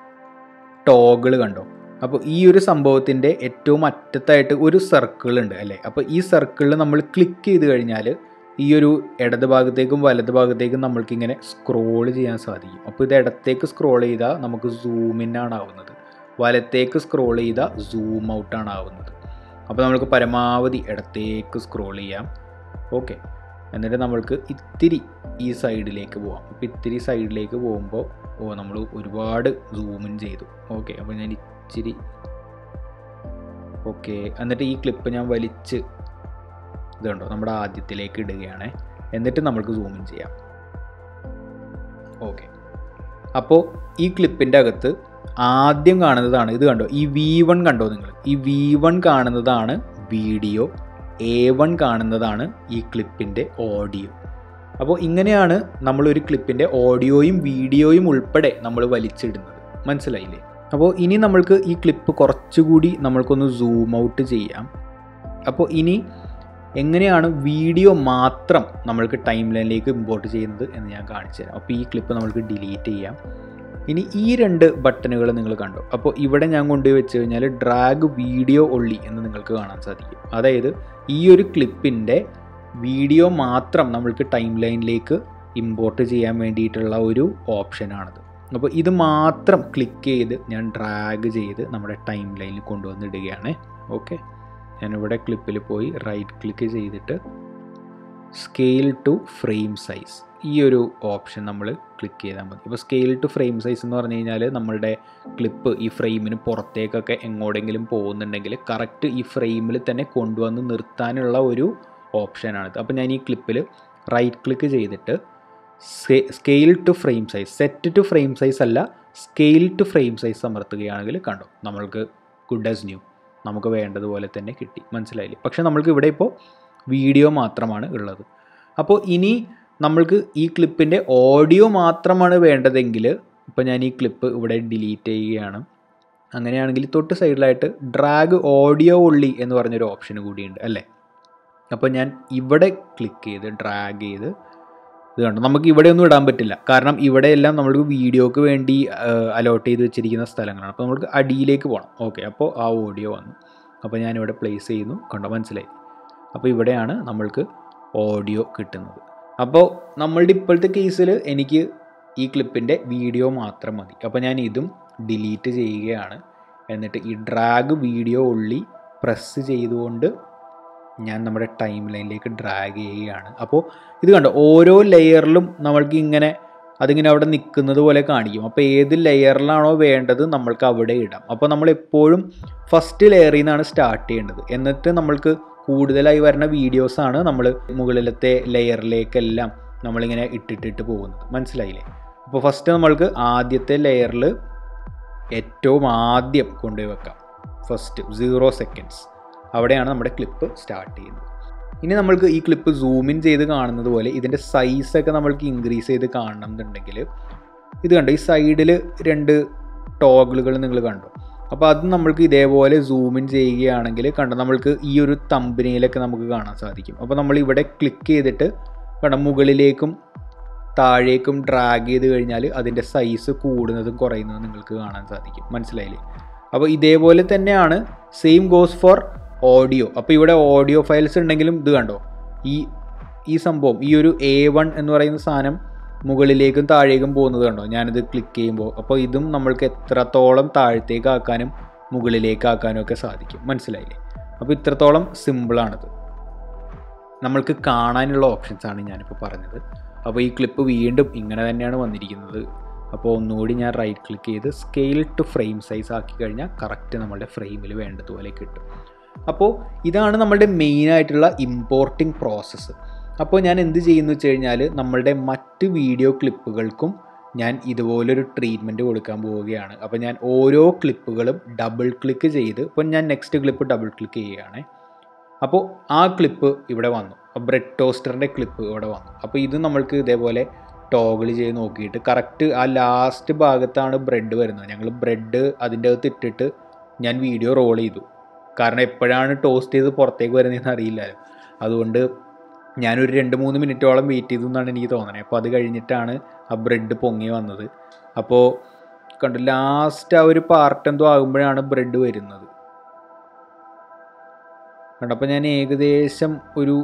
ടോഗിൾ കണ്ടോ അപ്പോൾ ഈ ഒരു സംഭവത്തിൻ്റെ ഏറ്റവും അറ്റത്തായിട്ട് ഒരു സർക്കിൾ ഉണ്ട് അല്ലേ അപ്പോൾ ഈ സർക്കിളിൽ നമ്മൾ ക്ലിക്ക് ചെയ്ത് കഴിഞ്ഞാൽ ഈ ഒരു ഇടത് ഭാഗത്തേക്കും വലത് ഭാഗത്തേക്കും നമ്മൾക്കിങ്ങനെ സ്ക്രോൾ ചെയ്യാൻ സാധിക്കും അപ്പോൾ ഇത് ഇടത്തേക്ക് സ്ക്രോൾ ചെയ്താൽ നമുക്ക് സൂം ഇൻ ആണ് ആവുന്നത് വലത്തേക്ക് സ്ക്രോൾ ചെയ്താൽ സൂം ഔട്ടാണ് ആവുന്നത് അപ്പോൾ നമുക്ക് പരമാവധി ഇടത്തേക്ക് സ്ക്രോൾ ചെയ്യാം ഓക്കെ എന്നിട്ട് നമ്മൾക്ക് ഇത്തിരി ഈ സൈഡിലേക്ക് പോവാം അപ്പോൾ ഇത്തിരി സൈഡിലേക്ക് പോകുമ്പോൾ ഓ നമ്മൾ ഒരുപാട് സൂമിൻ ചെയ്തു ഓക്കെ അപ്പോൾ ഞാൻ ഇച്ചിരി ഓക്കെ എന്നിട്ട് ഈ ക്ലിപ്പ് ഞാൻ വലിച്ച് ഇതുണ്ടോ നമ്മുടെ ആദ്യത്തിലേക്ക് ഇടുകയാണ് എന്നിട്ട് നമ്മൾക്ക് സൂമിൻ ചെയ്യാം ഓക്കെ അപ്പോൾ ഈ ക്ലിപ്പിൻ്റെ അകത്ത് ആദ്യം കാണുന്നതാണ് ഇത് കണ്ടോ ഈ വി വൺ കണ്ടോ നിങ്ങൾ ഈ വി വൺ കാണുന്നതാണ് വീഡിയോ എ വൺ കാണുന്നതാണ് ഈ ക്ലിപ്പിൻ്റെ ഓഡിയോ അപ്പോൾ ഇങ്ങനെയാണ് നമ്മളൊരു ക്ലിപ്പിൻ്റെ ഓഡിയോയും വീഡിയോയും ഉൾപ്പെടെ നമ്മൾ വലിച്ചിടുന്നത് മനസ്സിലായില്ലേ അപ്പോൾ ഇനി നമ്മൾക്ക് ഈ ക്ലിപ്പ് കുറച്ചുകൂടി നമ്മൾക്കൊന്ന് സൂം ഔട്ട് ചെയ്യാം അപ്പോൾ ഇനി എങ്ങനെയാണ് വീഡിയോ മാത്രം നമ്മൾക്ക് ടൈം ലൈനിലേക്ക് ഇമ്പോർട്ട് ചെയ്യുന്നത് എന്ന് ഞാൻ കാണിച്ചു തരാം അപ്പോൾ ഈ ക്ലിപ്പ് നമ്മൾക്ക് ഡിലീറ്റ് ചെയ്യാം ഇനി ഈ രണ്ട് ബട്ടണുകൾ നിങ്ങൾ കണ്ടു അപ്പോൾ ഇവിടെ ഞാൻ കൊണ്ടുപോയി വെച്ച് കഴിഞ്ഞാൽ ഡ്രാഗ് വീഡിയോ ഒള്ളി എന്ന് നിങ്ങൾക്ക് കാണാൻ സാധിക്കും അതായത് ഈ ഒരു ക്ലിപ്പിൻ്റെ വീഡിയോ മാത്രം നമ്മൾക്ക് ടൈം ലൈനിലേക്ക് ഇമ്പോർട്ട് ചെയ്യാൻ വേണ്ടിയിട്ടുള്ള ഒരു ഓപ്ഷനാണിത് അപ്പോൾ ഇത് മാത്രം ക്ലിക്ക് ചെയ്ത് ഞാൻ ഡ്രാഗ് ചെയ്ത് നമ്മുടെ ടൈം ലൈനിൽ കൊണ്ടുവന്നിടുകയാണ് ഓക്കെ ഞാനിവിടെ ക്ലിപ്പിൽ പോയി റൈറ്റ് ക്ലിക്ക് ചെയ്തിട്ട് സ്കെയിൽ ടു ഫ്രെയിം സൈസ് ഈ ഒരു ഓപ്ഷൻ നമ്മൾ ക്ലിക്ക് ചെയ്താൽ മതി അപ്പോൾ സ്കെയിൽ ടു ഫ്രെയിം സൈസ് എന്ന് പറഞ്ഞു കഴിഞ്ഞാൽ നമ്മളുടെ ക്ലിപ്പ് ഈ ഫ്രെയിമിന് പുറത്തേക്കൊക്കെ എങ്ങോടെങ്കിലും പോകുന്നുണ്ടെങ്കിൽ കറക്റ്റ് ഈ ഫ്രെയിമിൽ തന്നെ കൊണ്ടുവന്ന് നിർത്താനുള്ള ഒരു ഓപ്ഷനാണിത് അപ്പോൾ ഞാൻ ഈ ക്ലിപ്പിൽ റൈറ്റ് ക്ലിക്ക് ചെയ്തിട്ട് scale to frame size set to frame size അല്ല സ്കെയിൽ ടു ഫ്രെയിം സൈസ് അമർത്തുകയാണെങ്കിൽ കണ്ടോ നമ്മൾക്ക് ഗുഡ് ആസ് ന്യൂ നമുക്ക് വേണ്ടതുപോലെ തന്നെ കിട്ടി മനസ്സിലായില്ലേ പക്ഷേ നമ്മൾക്ക് ഇവിടെ ഇപ്പോൾ വീഡിയോ മാത്രമാണ് ഉള്ളത് അപ്പോൾ ഇനി നമ്മൾക്ക് ഈ ക്ലിപ്പിൻ്റെ ഓഡിയോ മാത്രമാണ് വേണ്ടതെങ്കിൽ ഇപ്പോൾ ഞാൻ ഈ ക്ലിപ്പ് ഇവിടെ ഡിലീറ്റ് ചെയ്യുകയാണ് അങ്ങനെയാണെങ്കിൽ തൊട്ട് സൈഡിലായിട്ട് ഡ്രാഗ് ഓഡിയോ ഉള്ളി എന്ന് പറഞ്ഞൊരു ഓപ്ഷൻ കൂടിയുണ്ട് അല്ലേ അപ്പോൾ ഞാൻ ഇവിടെ ക്ലിക്ക് ചെയ്ത് ഡ്രാഗ് ചെയ്ത് ഇത് കണ്ടോ നമുക്ക് ഇവിടെ ഒന്നും ഇടാൻ പറ്റില്ല കാരണം ഇവിടെയെല്ലാം നമ്മൾക്ക് വീഡിയോക്ക് വേണ്ടി അലോട്ട് ചെയ്ത് വെച്ചിരിക്കുന്ന സ്ഥലങ്ങളാണ് അപ്പോൾ നമുക്ക് അടിയിലേക്ക് പോകണം ഓക്കെ അപ്പോൾ ആ ഓഡിയോ വന്നു അപ്പോൾ ഞാനിവിടെ പ്ലേസ് ചെയ്യുന്നു കണ്ടോ മനസ്സിലായി അപ്പോൾ ഇവിടെയാണ് നമ്മൾക്ക് ഓഡിയോ കിട്ടുന്നത് അപ്പോൾ നമ്മളുടെ ഇപ്പോഴത്തെ കേസിൽ എനിക്ക് ഈ ക്ലിപ്പിൻ്റെ വീഡിയോ മാത്രം മതി അപ്പോൾ ഞാൻ ഇതും ഡിലീറ്റ് ചെയ്യുകയാണ് എന്നിട്ട് ഈ ഡ്രാഗ് വീഡിയോ ഉള്ളി പ്രസ് ചെയ്തുകൊണ്ട് ഞാൻ നമ്മുടെ ടൈം ലൈനിലേക്ക് ഡ്രാഗ് ചെയ്യുകയാണ് അപ്പോൾ ഇത് കണ്ടോ ഓരോ ലെയറിലും നമ്മൾക്ക് ഇങ്ങനെ അതിങ്ങനെ അവിടെ നിൽക്കുന്നത് പോലെ കാണിക്കും അപ്പോൾ ഏത് ലെയറിലാണോ വേണ്ടത് നമ്മൾക്ക് അവിടെ ഇടാം അപ്പോൾ നമ്മൾ എപ്പോഴും ഫസ്റ്റ് ലെയറിൽ നിന്നാണ് സ്റ്റാർട്ട് ചെയ്യേണ്ടത് എന്നിട്ട് നമ്മൾക്ക് കൂടുതലായി വരുന്ന വീഡിയോസാണ് നമ്മൾ മുകളിലത്തെ ലെയറിലേക്കെല്ലാം നമ്മളിങ്ങനെ ഇട്ടിട്ടിട്ട് പോകുന്നത് മനസ്സിലായില്ലേ അപ്പോൾ ഫസ്റ്റ് നമ്മൾക്ക് ആദ്യത്തെ ലെയറിൽ ഏറ്റവും ആദ്യം കൊണ്ടുപോയി വെക്കാം ഫസ്റ്റ് സീറോ സെക്കൻഡ്സ് അവിടെയാണ് നമ്മുടെ ക്ലിപ്പ് സ്റ്റാർട്ട് ചെയ്യുന്നത് ഇനി നമ്മൾക്ക് ഈ ക്ലിപ്പ് സൂം ഇൻ ചെയ്ത് കാണുന്നത് പോലെ ഇതിൻ്റെ സൈസൊക്കെ നമ്മൾക്ക് ഇൻക്രീസ് ചെയ്ത് കാണണം എന്നുണ്ടെങ്കിൽ ഇത് കണ്ടോ ഈ സൈഡിൽ രണ്ട് ടോഗിളുകൾ നിങ്ങൾ കണ്ടോ അപ്പോൾ അത് നമ്മൾക്ക് ഇതേപോലെ സൂം ഇൻ ചെയ്യുകയാണെങ്കിൽ കണ്ടോ നമ്മൾക്ക് ഈ ഒരു തമ്പനിയിലൊക്കെ നമുക്ക് കാണാൻ സാധിക്കും അപ്പോൾ നമ്മൾ ഇവിടെ ക്ലിക്ക് ചെയ്തിട്ട് കണ്ടോ മുകളിലേക്കും താഴേക്കും ഡ്രാഗ് ചെയ്ത് കഴിഞ്ഞാൽ അതിൻ്റെ സൈസ് കൂടുന്നതും കുറയുന്നതും നിങ്ങൾക്ക് കാണാൻ സാധിക്കും മനസ്സിലായില്ലേ അപ്പോൾ ഇതേപോലെ തന്നെയാണ് സെയിം ഗോസ് ഫോർ ഓഡിയോ അപ്പോൾ ഇവിടെ ഓഡിയോ ഫയൽസ് ഉണ്ടെങ്കിലും ഇത് കണ്ടോ ഈ ഈ സംഭവം ഈ ഒരു എ വൺ എന്ന് പറയുന്ന സാധനം മുകളിലേക്കും താഴേക്കും പോകുന്നത് കണ്ടോ ഞാനിത് ക്ലിക്ക് ചെയ്യുമ്പോൾ അപ്പോൾ ഇതും നമ്മൾക്ക് എത്രത്തോളം താഴത്തേക്ക് ആക്കാനും മുകളിലേക്ക് ആക്കാനും ഒക്കെ സാധിക്കും മനസ്സിലായില്ലേ അപ്പോൾ ഇത്രത്തോളം സിമ്പിളാണിത് നമ്മൾക്ക് കാണാനുള്ള ഓപ്ഷൻസ് ആണ് ഞാനിപ്പോൾ പറഞ്ഞത് അപ്പോൾ ഈ ക്ലിപ്പ് വീണ്ടും ഇങ്ങനെ തന്നെയാണ് വന്നിരിക്കുന്നത് അപ്പോൾ ഒന്നുകൂടി ഞാൻ റൈറ്റ് ക്ലിക്ക് ചെയ്ത് സ്കെയിൽ ടു ഫ്രെയിം സൈസ് ആക്കി കഴിഞ്ഞാൽ കറക്റ്റ് നമ്മളുടെ ഫ്രെയിമിൽ വേണ്ടതുപോലെ കിട്ടും അപ്പോൾ ഇതാണ് നമ്മളുടെ മെയിൻ ആയിട്ടുള്ള ഇമ്പോർട്ടിംഗ് പ്രോസസ്സ് അപ്പോൾ ഞാൻ എന്ത് ചെയ്യുന്നു വെച്ച് കഴിഞ്ഞാൽ നമ്മളുടെ മറ്റ് വീഡിയോ ക്ലിപ്പുകൾക്കും ഞാൻ ഇതുപോലൊരു ട്രീറ്റ്മെൻറ്റ് കൊടുക്കാൻ പോവുകയാണ് അപ്പോൾ ഞാൻ ഓരോ ക്ലിപ്പുകളും ഡബിൾ ക്ലിക്ക് ചെയ്ത് ഇപ്പോൾ ഞാൻ നെക്സ്റ്റ് ക്ലിപ്പ് ഡബിൾ ക്ലിക്ക് ചെയ്യുകയാണ് അപ്പോൾ ആ ക്ലിപ്പ് ഇവിടെ വന്നു ബ്രെഡ് ടോസ്റ്ററിൻ്റെ ക്ലിപ്പ് ഇവിടെ വന്നു അപ്പോൾ ഇത് നമ്മൾക്ക് ഇതേപോലെ ടോഗിൾ ചെയ്ത് നോക്കിയിട്ട് കറക്റ്റ് ആ ലാസ്റ്റ് ഭാഗത്താണ് ബ്രെഡ് വരുന്നത് ഞങ്ങൾ ബ്രെഡ് അതിൻ്റെ അകത്ത് ഇട്ടിട്ട് ഞാൻ വീഡിയോ റോൾ ചെയ്തു കാരണം എപ്പോഴാണ് ടോസ്റ്റ് ചെയ്ത് പുറത്തേക്ക് വരുന്നതെന്ന് അറിയില്ലല്ലോ അതുകൊണ്ട് ഞാനൊരു രണ്ട് മൂന്ന് മിനിറ്റോളം വെയിറ്റ് ചെയ്തു എന്നാണ് എനിക്ക് തോന്നുന്നത് അപ്പോൾ അത് കഴിഞ്ഞിട്ടാണ് ആ ബ്രെഡ് പൊങ്ങി വന്നത് അപ്പോൾ കണ്ടു ലാസ്റ്റ് ആ ഒരു പാർട്ട് എന്തോ ആകുമ്പോഴാണ് ബ്രെഡ് വരുന്നത് കണ്ടപ്പോൾ ഞാൻ ഏകദേശം ഒരു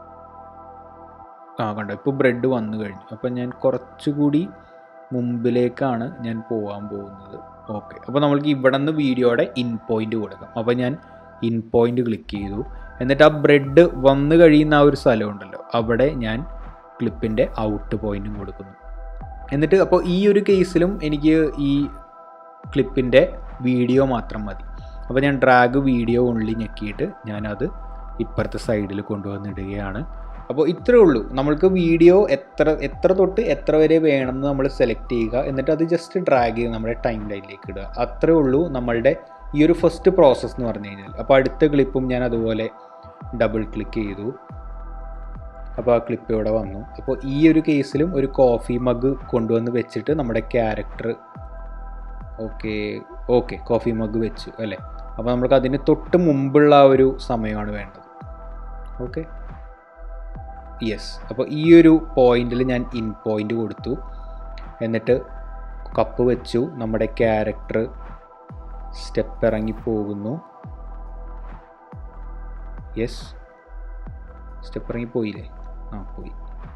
ആ കണ്ടോ ഇപ്പോൾ ബ്രെഡ് വന്നു കഴിഞ്ഞു അപ്പം ഞാൻ കുറച്ചുകൂടി മുമ്പിലേക്കാണ് ഞാൻ പോകാൻ പോകുന്നത് ഓക്കെ അപ്പോൾ നമ്മൾക്ക് ഇവിടെ നിന്ന് വീഡിയോയുടെ ഇൻ പോയിന്റ് കൊടുക്കാം അപ്പോൾ ഞാൻ ഇൻ പോയിന്റ് ക്ലിക്ക് ചെയ്തു എന്നിട്ട് ആ ബ്രെഡ് വന്നു കഴിയുന്ന ആ ഒരു സ്ഥലം ഉണ്ടല്ലോ അവിടെ ഞാൻ ക്ലിപ്പിൻ്റെ ഔട്ട് പോയിന്റും കൊടുക്കുന്നു എന്നിട്ട് അപ്പോൾ ഈ ഒരു കേസിലും എനിക്ക് ഈ ക്ലിപ്പിൻ്റെ വീഡിയോ മാത്രം മതി അപ്പോൾ ഞാൻ ഡ്രാഗ് വീഡിയോ ഉള്ളി ഞെക്കിയിട്ട് ഞാനത് ഇപ്പുറത്തെ സൈഡിൽ കൊണ്ടുവന്നിടുകയാണ് അപ്പോൾ ഇത്രേ ഉള്ളൂ നമ്മൾക്ക് വീഡിയോ എത്ര എത്ര തൊട്ട് എത്ര വരെ വേണമെന്ന് നമ്മൾ സെലക്ട് ചെയ്യുക എന്നിട്ട് അത് ജസ്റ്റ് ഡ്രാഗ് ചെയ്ത് നമ്മുടെ ടൈം ലൈനിലേക്ക് ഇടുക അത്രേ ഉള്ളൂ നമ്മളുടെ ഈ ഒരു ഫസ്റ്റ് പ്രോസസ്സ് എന്ന് പറഞ്ഞു കഴിഞ്ഞാൽ അപ്പോൾ അടുത്ത ക്ലിപ്പും ഞാൻ അതുപോലെ ഡബിൾ ക്ലിക്ക് ചെയ്തു അപ്പോൾ ആ ക്ലിപ്പ് ഇവിടെ വന്നു അപ്പോൾ ഈ ഒരു കേസിലും ഒരു കോഫി മഗ് കൊണ്ടുവന്ന് വെച്ചിട്ട് നമ്മുടെ character okay okay coffee mug വെച്ചു അല്ലേ അപ്പോൾ നമ്മൾക്ക് അതിന് തൊട്ട് മുമ്പുള്ള ആ ഒരു സമയമാണ് വേണ്ടത് ഓക്കെ യെസ് അപ്പോൾ ഈ ഒരു പോയിന്റിൽ ഞാൻ ഇൻ പോയിന്റ് കൊടുത്തു എന്നിട്ട് കപ്പ് വെച്ചു നമ്മുടെ ക്യാരക്ടർ സ്റ്റെപ്പ് ഇറങ്ങി പോകുന്നു യെസ് സ്റ്റെപ്പ് ഇറങ്ങി പോയില്ലേ ആ പോയി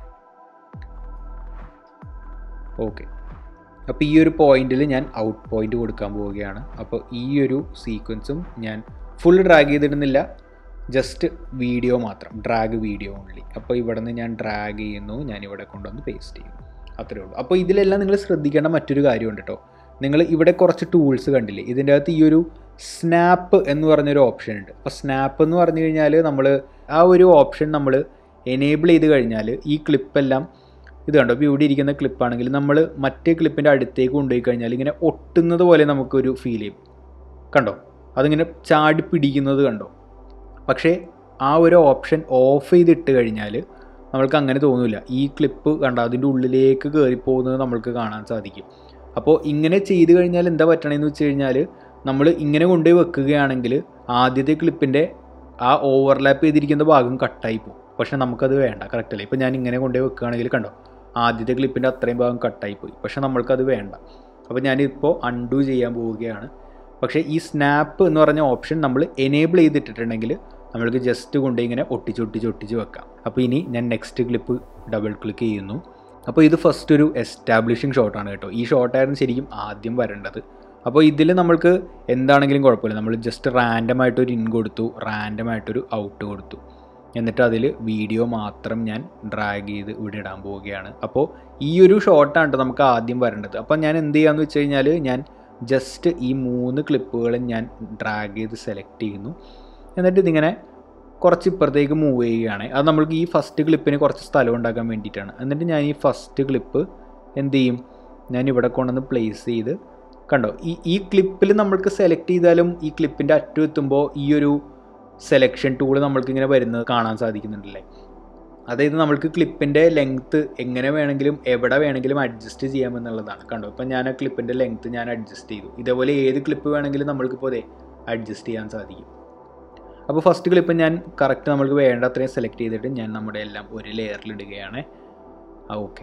ഓക്കെ അപ്പോൾ ഈ ഒരു പോയിന്റിൽ ഞാൻ ഔട്ട് പോയിന്റ് കൊടുക്കാൻ പോവുകയാണ് അപ്പോൾ ഈ ഒരു സീക്വൻസും ഞാൻ ഫുൾ ഡ്രാഗ് ചെയ്തിടുന്നില്ല ജസ്റ്റ് വീഡിയോ മാത്രം ഡ്രാഗ് വീഡിയോ ഓൺലി അപ്പോൾ ഇവിടെ നിന്ന് ഞാൻ ഡ്രാഗ് ചെയ്യുന്നു ഞാൻ ഇവിടെ കൊണ്ടുവന്ന് പേസ്റ്റ് ചെയ്യുന്നു അത്രേ ഉള്ളൂ അപ്പോൾ ഇതിലെല്ലാം നിങ്ങൾ ശ്രദ്ധിക്കേണ്ട മറ്റൊരു കാര്യമുണ്ട് കേട്ടോ നിങ്ങൾ ഇവിടെ കുറച്ച് ടൂൾസ് കണ്ടില്ലേ ഇതിൻ്റെ അകത്ത് ഈ ഒരു സ്നാപ്പ് എന്ന് പറഞ്ഞൊരു ഓപ്ഷൻ ഉണ്ട് അപ്പോൾ സ്നാപ്പ് എന്ന് പറഞ്ഞു കഴിഞ്ഞാൽ നമ്മൾ ആ ഒരു ഓപ്ഷൻ നമ്മൾ എനേബിൾ ചെയ്ത് കഴിഞ്ഞാൽ ഈ ക്ലിപ്പെല്ലാം ഇത് കണ്ടോ ഇപ്പോൾ ഇവിടെ ഇരിക്കുന്ന ക്ലിപ്പാണെങ്കിൽ നമ്മൾ മറ്റേ ക്ലിപ്പിൻ്റെ അടുത്തേക്ക് കൊണ്ടുപോയി കഴിഞ്ഞാൽ ഇങ്ങനെ ഒട്ടുന്നത് പോലെ നമുക്കൊരു ഫീൽ ചെയ്യും കണ്ടോ അതിങ്ങനെ ചാടി പിടിക്കുന്നത് കണ്ടോ പക്ഷേ ആ ഒരു ഓപ്ഷൻ ഓഫ് ചെയ്തിട്ട് കഴിഞ്ഞാൽ നമ്മൾക്ക് അങ്ങനെ തോന്നില്ല ഈ ക്ലിപ്പ് കണ്ടോ അതിൻ്റെ ഉള്ളിലേക്ക് കയറിപ്പോകുന്നത് നമ്മൾക്ക് കാണാൻ സാധിക്കും അപ്പോൾ ഇങ്ങനെ ചെയ്ത് കഴിഞ്ഞാൽ എന്താ പറ്റണമെന്ന് വെച്ച് കഴിഞ്ഞാൽ നമ്മൾ ഇങ്ങനെ കൊണ്ടുപോയി വെക്കുകയാണെങ്കിൽ ആദ്യത്തെ ക്ലിപ്പിൻ്റെ ആ ഓവർലാപ്പ് ചെയ്തിരിക്കുന്ന ഭാഗം കട്ടായി പോകും പക്ഷേ നമുക്കത് വേണ്ട കറക്റ്റ് അല്ലേ ഇപ്പോൾ ഞാൻ ഇങ്ങനെ കൊണ്ടുപോയി വെക്കുകയാണെങ്കിൽ കണ്ടോ ആദ്യത്തെ ക്ലിപ്പിൻ്റെ അത്രയും ഭാഗം കട്ടായി പോയി പക്ഷേ നമ്മൾക്കത് വേണ്ട അപ്പോൾ ഞാനിപ്പോൾ അൺഡു ചെയ്യാൻ പോവുകയാണ് പക്ഷേ ഈ സ്നാപ്പ് എന്ന് പറഞ്ഞ ഓപ്ഷൻ നമ്മൾ എനേബിൾ ചെയ്തിട്ടിട്ടുണ്ടെങ്കിൽ നമ്മൾക്ക് ജസ്റ്റ് കൊണ്ട് ഇങ്ങനെ ഒട്ടിച്ച് ഒട്ടിച്ച് ഒട്ടിച്ച് വെക്കാം അപ്പോൾ ഇനി ഞാൻ നെക്സ്റ്റ് ക്ലിപ്പ് ഡബിൾ ക്ലിക്ക് ചെയ്യുന്നു അപ്പോൾ ഇത് ഫസ്റ്റ് ഒരു എസ്റ്റാബ്ലിഷിങ് ഷോട്ടാണ് കേട്ടോ ഈ ഷോട്ടായിരുന്നു ശരിക്കും ആദ്യം വരേണ്ടത് അപ്പോൾ ഇതിൽ നമ്മൾക്ക് എന്താണെങ്കിലും കുഴപ്പമില്ല നമ്മൾ ജസ്റ്റ് റാൻഡമായിട്ടൊരു ഇൻ കൊടുത്തു റാൻഡമായിട്ടൊരു ഔട്ട് കൊടുത്തു എന്നിട്ട് അതിൽ വീഡിയോ മാത്രം ഞാൻ ഡ്രാഗ് ചെയ്ത് ഇവിടെ ഇടാൻ പോവുകയാണ് അപ്പോൾ ഈ ഒരു ഷോട്ടാണ് കേട്ടോ നമുക്ക് ആദ്യം വരേണ്ടത് അപ്പോൾ ഞാൻ എന്ത് ചെയ്യാമെന്ന് വെച്ച് കഴിഞ്ഞാൽ ഞാൻ ജസ്റ്റ് ഈ മൂന്ന് ക്ലിപ്പുകളും ഞാൻ ഡ്രാഗ് ചെയ്ത് സെലക്ട് ചെയ്യുന്നു എന്നിട്ട് ഇതിങ്ങനെ കുറച്ച് ഇപ്പുറത്തേക്ക് മൂവ് ചെയ്യുകയാണ് അത് നമ്മൾക്ക് ഈ ഫസ്റ്റ് ക്ലിപ്പിന് കുറച്ച് സ്ഥലം ഉണ്ടാക്കാൻ വേണ്ടിയിട്ടാണ് എന്നിട്ട് ഞാൻ ഈ ഫസ്റ്റ് ക്ലിപ്പ് എന്ത് ചെയ്യും ഞാൻ ഇവിടെ കൊണ്ടുവന്ന് പ്ലേസ് ചെയ്ത് കണ്ടോ ഈ ഈ ക്ലിപ്പിൽ നമ്മൾക്ക് സെലക്ട് ചെയ്താലും ഈ ക്ലിപ്പിൻ്റെ അറ്റം എത്തുമ്പോൾ ഈ ഒരു സെലക്ഷൻ ടൂൾ നമ്മൾക്ക് ഇങ്ങനെ വരുന്നത് കാണാൻ സാധിക്കുന്നുണ്ടല്ലേ അതായത് നമ്മൾക്ക് ക്ലിപ്പിൻ്റെ ലെങ്ത്ത് എങ്ങനെ വേണമെങ്കിലും എവിടെ വേണമെങ്കിലും അഡ്ജസ്റ്റ് ചെയ്യാമെന്നുള്ളതാണ് കണ്ടോ ഇപ്പം ഞാൻ ആ ക്ലിപ്പിൻ്റെ ലെങ്ത്ത് ഞാൻ അഡ്ജസ്റ്റ് ചെയ്തു ഇതേപോലെ ഏത് ക്ലിപ്പ് വേണമെങ്കിലും നമ്മൾക്കിപ്പോൾ അതെ അഡ്ജസ്റ്റ് ചെയ്യാൻ സാധിക്കും അപ്പോൾ ഫസ്റ്റ് ക്ലിപ്പ് ഞാൻ കറക്റ്റ് നമ്മൾക്ക് വേണ്ട അത്രയും സെലക്ട് ചെയ്തിട്ട് ഞാൻ നമ്മുടെ എല്ലാം ഒരു ലെയറിൽ ഇടുകയാണ് ആ ഓക്കെ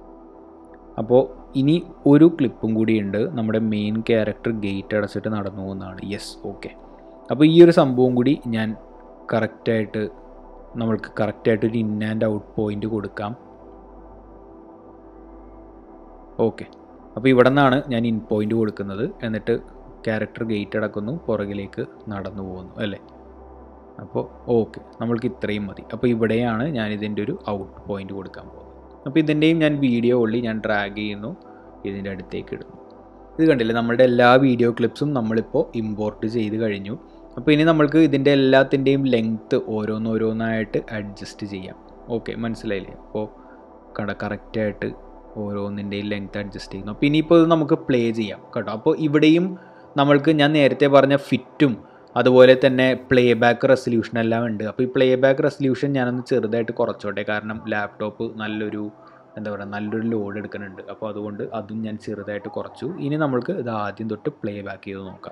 അപ്പോൾ ഇനി ഒരു ക്ലിപ്പും കൂടിയുണ്ട് നമ്മുടെ മെയിൻ ക്യാരക്ടർ ഗേറ്റ് അടച്ചിട്ട് നടന്നു പോകുന്നതാണ് യെസ് ഓക്കെ അപ്പോൾ ഈ ഒരു സംഭവം കൂടി ഞാൻ കറക്റ്റായിട്ട് നമ്മൾക്ക് കറക്റ്റായിട്ട് ഒരു ഇൻ ആൻഡ് ഔട്ട് പോയിൻ്റ് കൊടുക്കാം ഓക്കെ അപ്പോൾ ഇവിടെ നിന്നാണ് ഞാൻ ഇൻ പോയിൻ്റ് കൊടുക്കുന്നത് എന്നിട്ട് ക്യാരക്ടർ ഗേറ്റ് അടക്കുന്നു പുറകിലേക്ക് നടന്നു പോകുന്നു അല്ലേ അപ്പോൾ ഓക്കെ നമ്മൾക്ക് ഇത്രയും മതി അപ്പോൾ ഇവിടെയാണ് ഞാൻ ഇതിൻ്റെ ഒരു ഔട്ട് പോയിൻ്റ് കൊടുക്കാൻ പോകുന്നത് അപ്പോൾ ഇതിൻ്റെയും ഞാൻ വീഡിയോ ഉള്ളി ഞാൻ ഡ്രാഗ് ചെയ്യുന്നു ഇതിൻ്റെ അടുത്തേക്ക് ഇടുന്നു ഇത് കണ്ടില്ലേ നമ്മുടെ എല്ലാ വീഡിയോ ക്ലിപ്സും നമ്മളിപ്പോൾ ഇമ്പോർട്ട് ചെയ്ത് കഴിഞ്ഞു അപ്പോൾ ഇനി നമ്മൾക്ക് ഇതിൻ്റെ എല്ലാത്തിൻ്റെയും ലെങ്ത്ത് ഓരോന്നോരോന്നായിട്ട് അഡ്ജസ്റ്റ് ചെയ്യാം ഓക്കെ മനസ്സിലായില്ലേ അപ്പോൾ കട കറക്റ്റായിട്ട് ഓരോന്നിൻ്റെയും ലെങ്ത്ത് അഡ്ജസ്റ്റ് ചെയ്യുന്നു അപ്പോൾ ഇനിയിപ്പോൾ ഇത് നമുക്ക് പ്ലേ ചെയ്യാം കേട്ടോ അപ്പോൾ ഇവിടെയും നമ്മൾക്ക് ഞാൻ നേരത്തെ പറഞ്ഞ ഫിറ്റും അതുപോലെ തന്നെ പ്ലേ ബാക്ക് റെസൊല്യൂഷൻ എല്ലാം ഉണ്ട് അപ്പോൾ ഈ പ്ലേ ബാക്ക് റെസൊല്യൂഷൻ ഞാനൊന്ന് ചെറുതായിട്ട് കുറച്ചോട്ടെ കാരണം ലാപ്ടോപ്പ് നല്ലൊരു എന്താ പറയുക നല്ലൊരു ലോഡ് എടുക്കുന്നുണ്ട് അപ്പോൾ അതുകൊണ്ട് അതും ഞാൻ ചെറുതായിട്ട് കുറച്ചു ഇനി നമ്മൾക്ക് ഇത് ആദ്യം തൊട്ട് പ്ലേ ബാക്ക് ചെയ്ത് നോക്കാം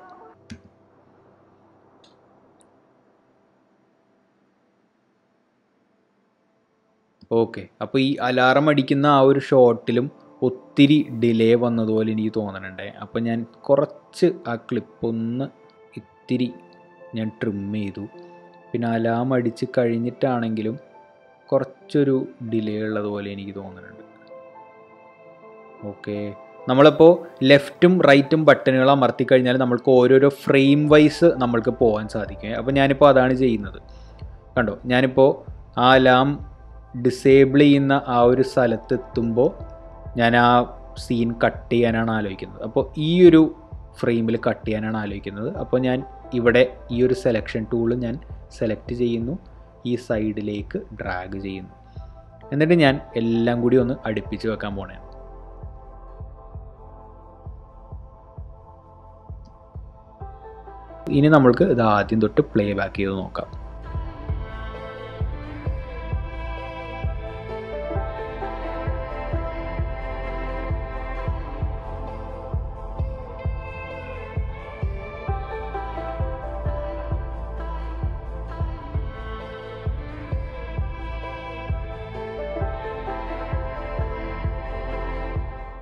ഓക്കെ അപ്പോൾ ഈ അലാറം അടിക്കുന്ന ആ ഒരു ഷോട്ടിലും ഒത്തിരി ഡിലേ വന്നതുപോലെ എനിക്ക് തോന്നണുണ്ടേ അപ്പോൾ ഞാൻ കുറച്ച് ആ ക്ലിപ്പ് ഒന്ന് ഇത്തിരി ഞാൻ ട്രിം ചെയ്തു പിന്നെ അലാം അടിച്ച് കഴിഞ്ഞിട്ടാണെങ്കിലും കുറച്ചൊരു ഡിലേ ഉള്ളതുപോലെ എനിക്ക് തോന്നുന്നുണ്ട് ഓക്കെ നമ്മളിപ്പോൾ ലെഫ്റ്റും റൈറ്റും ബട്ടണുകൾ അമർത്തി കഴിഞ്ഞാൽ നമ്മൾക്ക് ഓരോരോ ഫ്രെയിം വൈസ് നമ്മൾക്ക് പോകാൻ സാധിക്കും അപ്പോൾ ഞാനിപ്പോൾ അതാണ് ചെയ്യുന്നത് കണ്ടോ ഞാനിപ്പോൾ ആ അലാം ഡിസേബിൾ ചെയ്യുന്ന ആ ഒരു സ്ഥലത്തെത്തുമ്പോൾ ഞാൻ ആ സീൻ കട്ട് ചെയ്യാനാണ് ആലോചിക്കുന്നത് അപ്പോൾ ഈ ഒരു ഫ്രെയിമിൽ കട്ട് ചെയ്യാനാണ് ആലോചിക്കുന്നത് അപ്പോൾ ഞാൻ ഇവിടെ ഈ ഒരു സെലക്ഷൻ ടൂൾ ഞാൻ സെലക്ട് ചെയ്യുന്നു ഈ സൈഡിലേക്ക് ഡ്രാഗ് ചെയ്യുന്നു എന്നിട്ട് ഞാൻ എല്ലാം കൂടി ഒന്ന് അടുപ്പിച്ച് വെക്കാൻ പോണേ ഇനി നമ്മൾക്ക് ഇത് ആദ്യം തൊട്ട് പ്ലേ ബാക്ക് ചെയ്ത് നോക്കാം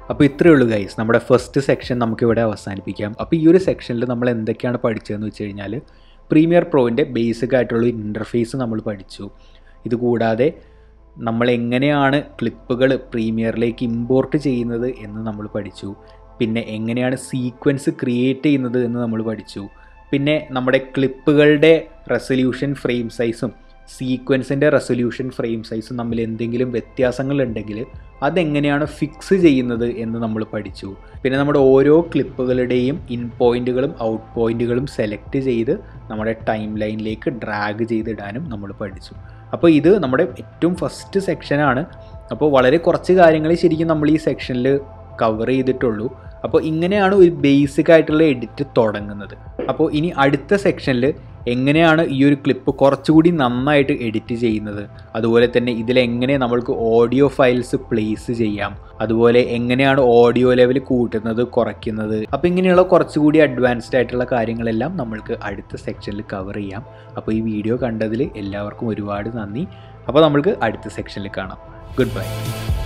അപ്പോൾ ഇത്രയേ ഉള്ളൂ ഗൈസ് നമ്മുടെ ഫസ്റ്റ് സെക്ഷൻ നമുക്കിവിടെ അവസാനിപ്പിക്കാം അപ്പോൾ ഈ ഒരു സെക്ഷനിൽ നമ്മൾ എന്തൊക്കെയാണ് പഠിച്ചതെന്ന് വെച്ച് കഴിഞ്ഞാൽ പ്രീമിയർ പ്രോവിൻ്റെ ബേസിക് ആയിട്ടുള്ള ഇൻ്റർഫേസ് നമ്മൾ പഠിച്ചു ഇതുകൂടാതെ നമ്മൾ എങ്ങനെയാണ് ക്ലിപ്പുകൾ പ്രീമിയറിലേക്ക് ഇമ്പോർട്ട് ചെയ്യുന്നത് എന്ന് നമ്മൾ പഠിച്ചു പിന്നെ എങ്ങനെയാണ് സീക്വൻസ് ക്രിയേറ്റ് ചെയ്യുന്നത് എന്ന് നമ്മൾ പഠിച്ചു പിന്നെ നമ്മുടെ ക്ലിപ്പുകളുടെ റെസൊല്യൂഷൻ ഫ്രെയിം സൈസും സീക്വൻസിൻ്റെ റെസൊല്യൂഷൻ ഫ്രെയിം സൈസും തമ്മിൽ എന്തെങ്കിലും വ്യത്യാസങ്ങളുണ്ടെങ്കിൽ അതെങ്ങനെയാണ് ഫിക്സ് ചെയ്യുന്നത് എന്ന് നമ്മൾ പഠിച്ചു പിന്നെ നമ്മുടെ ഓരോ ക്ലിപ്പുകളുടെയും ഇൻ പോയിന്റുകളും ഔട്ട് പോയിന്റുകളും സെലക്ട് ചെയ്ത് നമ്മുടെ ടൈം ലൈനിലേക്ക് ഡ്രാഗ് ചെയ്തിടാനും നമ്മൾ പഠിച്ചു അപ്പോൾ ഇത് നമ്മുടെ ഏറ്റവും ഫസ്റ്റ് സെക്ഷനാണ് അപ്പോൾ വളരെ കുറച്ച് കാര്യങ്ങൾ ശരിക്കും നമ്മൾ ഈ സെക്ഷനിൽ കവർ ചെയ്തിട്ടുള്ളൂ അപ്പോൾ ഇങ്ങനെയാണ് ഒരു ബേസിക് ആയിട്ടുള്ള എഡിറ്റ് തുടങ്ങുന്നത് അപ്പോൾ ഇനി അടുത്ത സെക്ഷനിൽ എങ്ങനെയാണ് ഈ ഒരു ക്ലിപ്പ് കുറച്ചുകൂടി നന്നായിട്ട് എഡിറ്റ് ചെയ്യുന്നത് അതുപോലെ തന്നെ ഇതിലെങ്ങനെ നമ്മൾക്ക് ഓഡിയോ ഫയൽസ് പ്ലേസ് ചെയ്യാം അതുപോലെ എങ്ങനെയാണ് ഓഡിയോ ലെവൽ കൂട്ടുന്നത് കുറയ്ക്കുന്നത് അപ്പോൾ ഇങ്ങനെയുള്ള കുറച്ചുകൂടി അഡ്വാൻസ്ഡ് ആയിട്ടുള്ള കാര്യങ്ങളെല്ലാം നമ്മൾക്ക് അടുത്ത സെക്ഷനിൽ കവർ ചെയ്യാം അപ്പോൾ ഈ വീഡിയോ കണ്ടതിൽ എല്ലാവർക്കും ഒരുപാട് നന്ദി അപ്പോൾ നമ്മൾക്ക് അടുത്ത സെക്ഷനിൽ കാണാം ഗുഡ് ബൈ